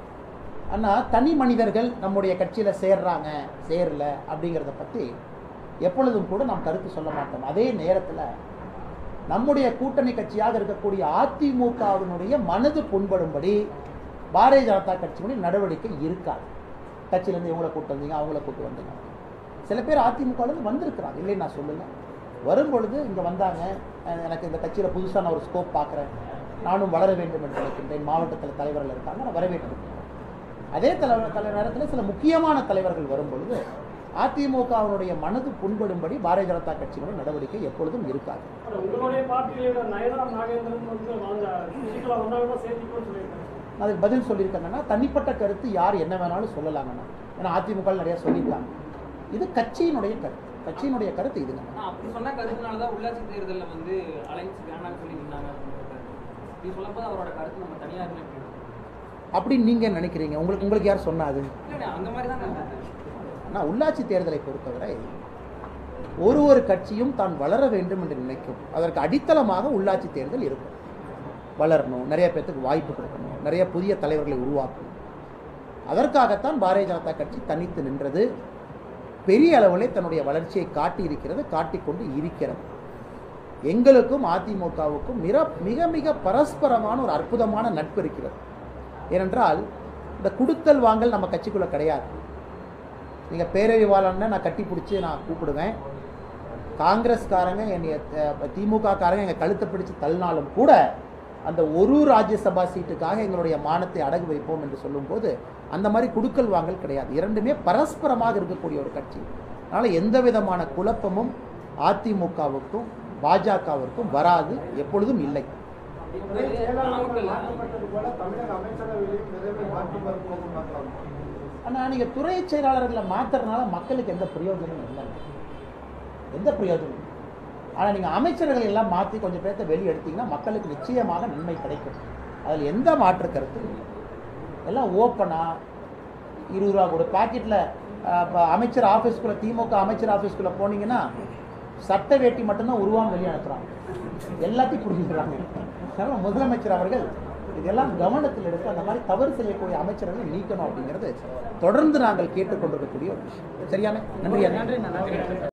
ஆனா தனி மனிதர்கள் நம்முடைய கட்சியில சேர்றாங்க சேரல அப்படிங்கிறத பத்தி எப்பொழுதும் கூட நாம் கருத்து சொல்ல மாட்டோம் அதே நேரத்துல நம்முடைய கூட்டணி கட்சியாக இருக்கக்கூடிய அதிமுகவினுடைய மனது புண்படும்படி பாரதிய ஜனதா கட்சியினுடைய நடவடிக்கை இருக்காது கட்சியிலேருந்து இவங்கள கூட்டு வந்தீங்க அவங்கள கூட்டு வந்தீங்க சில பேர் அதிமுகலேருந்து வந்திருக்கிறாங்க இல்லைன்னு நான் சொல்லுங்க வரும்பொழுது இங்கே வந்தாங்க அஹ் எனக்கு இந்த கட்சியில் புதுசாக நான் ஒரு ஸ்கோப் பார்க்குறேன் நானும் வளர வேண்டும் என்று நினைக்கின்றேன் மாவட்டத்தில் தலைவர்கள் இருக்காங்க நான் வரவேற்கிறேன் அதே தலைவர் தலை நேரத்தில் சில முக்கியமான தலைவர்கள் வரும்பொழுது அதிமுகவினுடைய மனது புண்படும்படி பாரதிய ஜனதா கட்சியினுடைய நடவடிக்கை எப்பொழுதும் இருக்காது ஆனா உங்களுடைய பார்ட்டி லீடர் நயனா நாகேந்திரன் வந்து வாங்க சசிகலா வந்தாங்கன்னா சேர்த்திக்கணும்னு சொல்லியிருக்காங்க அதுக்கு பதில் சொல்லியிருக்காங்கன்னா தனிப்பட்ட கருத்து யார் என்ன வேணாலும் சொல்லலாங்கண்ணா ஏன்னா அதிமுக நிறைய சொல்லியிருக்காங்க இது கட்சியினுடைய கருத்து கட்சியினுடைய கருத்து இதுங்க ஆனா அப்படி சொன்ன கருத்துனால தான் உள்ளாட்சி தேர்தலில் வந்து அலைன்ஸ் வேணாம்னு சொல்லி நின்னாங்க நீ சொல்லும்போது அவரோட கருத்து நம்ம தனியாக இருக்கு அப்படின்னு நீங்க நினைக்கிறீங்க உங்களுக்கு உங்களுக்கு யார் சொன்னாது இல்லை அந்த மாதிரி தான் இருந்தது ஆனால் உள்ளாட்சி தேர்தலை பொறுத்தவரை ஒரு ஒரு கட்சியும் தான் வளர வேண்டும் என்று நினைக்கும் அதற்கு அடித்தளமாக உள்ளாட்சி தேர்தல் இருக்கும் வளரணும் நிறைய பேர்த்துக்கு வாய்ப்பு கொடுக்கணும் நிறைய புதிய தலைவர்களை உருவாக்கணும் அதற்காகத்தான் பாரதிய ஜனதா கட்சி தனித்து நின்றது பெரிய அளவிலே தன்னுடைய வளர்ச்சியை காட்டி இருக்கிறது காட்டிக்கொண்டு இருக்கிறது எங்களுக்கும் அதிமுகவுக்கும் மிக மிக மிக பரஸ்பரமான ஒரு அற்புதமான நட்பு இருக்கிறது ஏனென்றால் இந்த குடுத்தல் வாங்கல் நம்ம கட்சிக்குள்ள கிடையாது நீங்கள் பேரறிவாளன்னு நான் கட்டி பிடிச்சி நான் கூப்பிடுவேன் காங்கிரஸ்காரங்க என்னைய திமுக காரங்க எங்கள் கழுத்தை பிடிச்சு தள்ளினாலும் கூட அந்த ஒரு ராஜ்யசபா சீட்டுக்காக எங்களுடைய மானத்தை அடகு வைப்போம் என்று சொல்லும்போது அந்த மாதிரி குடுக்கல் வாங்கல் கிடையாது இரண்டுமே பரஸ்பரமாக இருக்கக்கூடிய ஒரு கட்சி அதனால் எந்த விதமான குழப்பமும் அதிமுகவுக்கும் பாஜகவிற்கும் வராது எப்பொழுதும் இல்லை மாற்றப்பட்டது போல தமிழக அமைச்சரவையிலையும் விரைவில் மாற்றி வரப்போகும் பார்க்கலாம் ஆனால் நீங்கள் துறை செயலாளர்களை மாத்துறதுனால மக்களுக்கு எந்த பிரயோஜனமும் இல்லை எந்த பிரயோஜனம் ஆனால் நீங்கள் அமைச்சர்களை எல்லாம் மாற்றி கொஞ்சம் பேர்த்த வெளியே எடுத்தீங்கன்னா மக்களுக்கு நிச்சயமாக நன்மை கிடைக்கும் அதில் எந்த மாற்று கருத்தும் இல்லை எல்லாம் ஓப்பனாக இருபது ரூபா கூட பாக்கெட்டில் அமைச்சர் ஆஃபீஸ்க்குள்ளே திமுக அமைச்சர் ஆஃபீஸ்க்குள்ளே போனீங்கன்னா சட்ட வேட்டி மட்டும்தான் உருவாம வெளியே அனுப்புகிறாங்க எல்லாத்தையும் புரிஞ்சுக்கிறாங்க அதனால முதலமைச்சர் அவர்கள் இதெல்லாம் கவனத்தில் எடுத்து அந்த மாதிரி தவறு செய்யக்கூடிய அமைச்சர்களை நீக்கணும் அப்படிங்கிறது தொடர்ந்து நாங்கள் கேட்டுக்கொண்டிருக்கக்கூடிய ஒரு விஷயம் சரியான நன்றி நன்றி நன்றி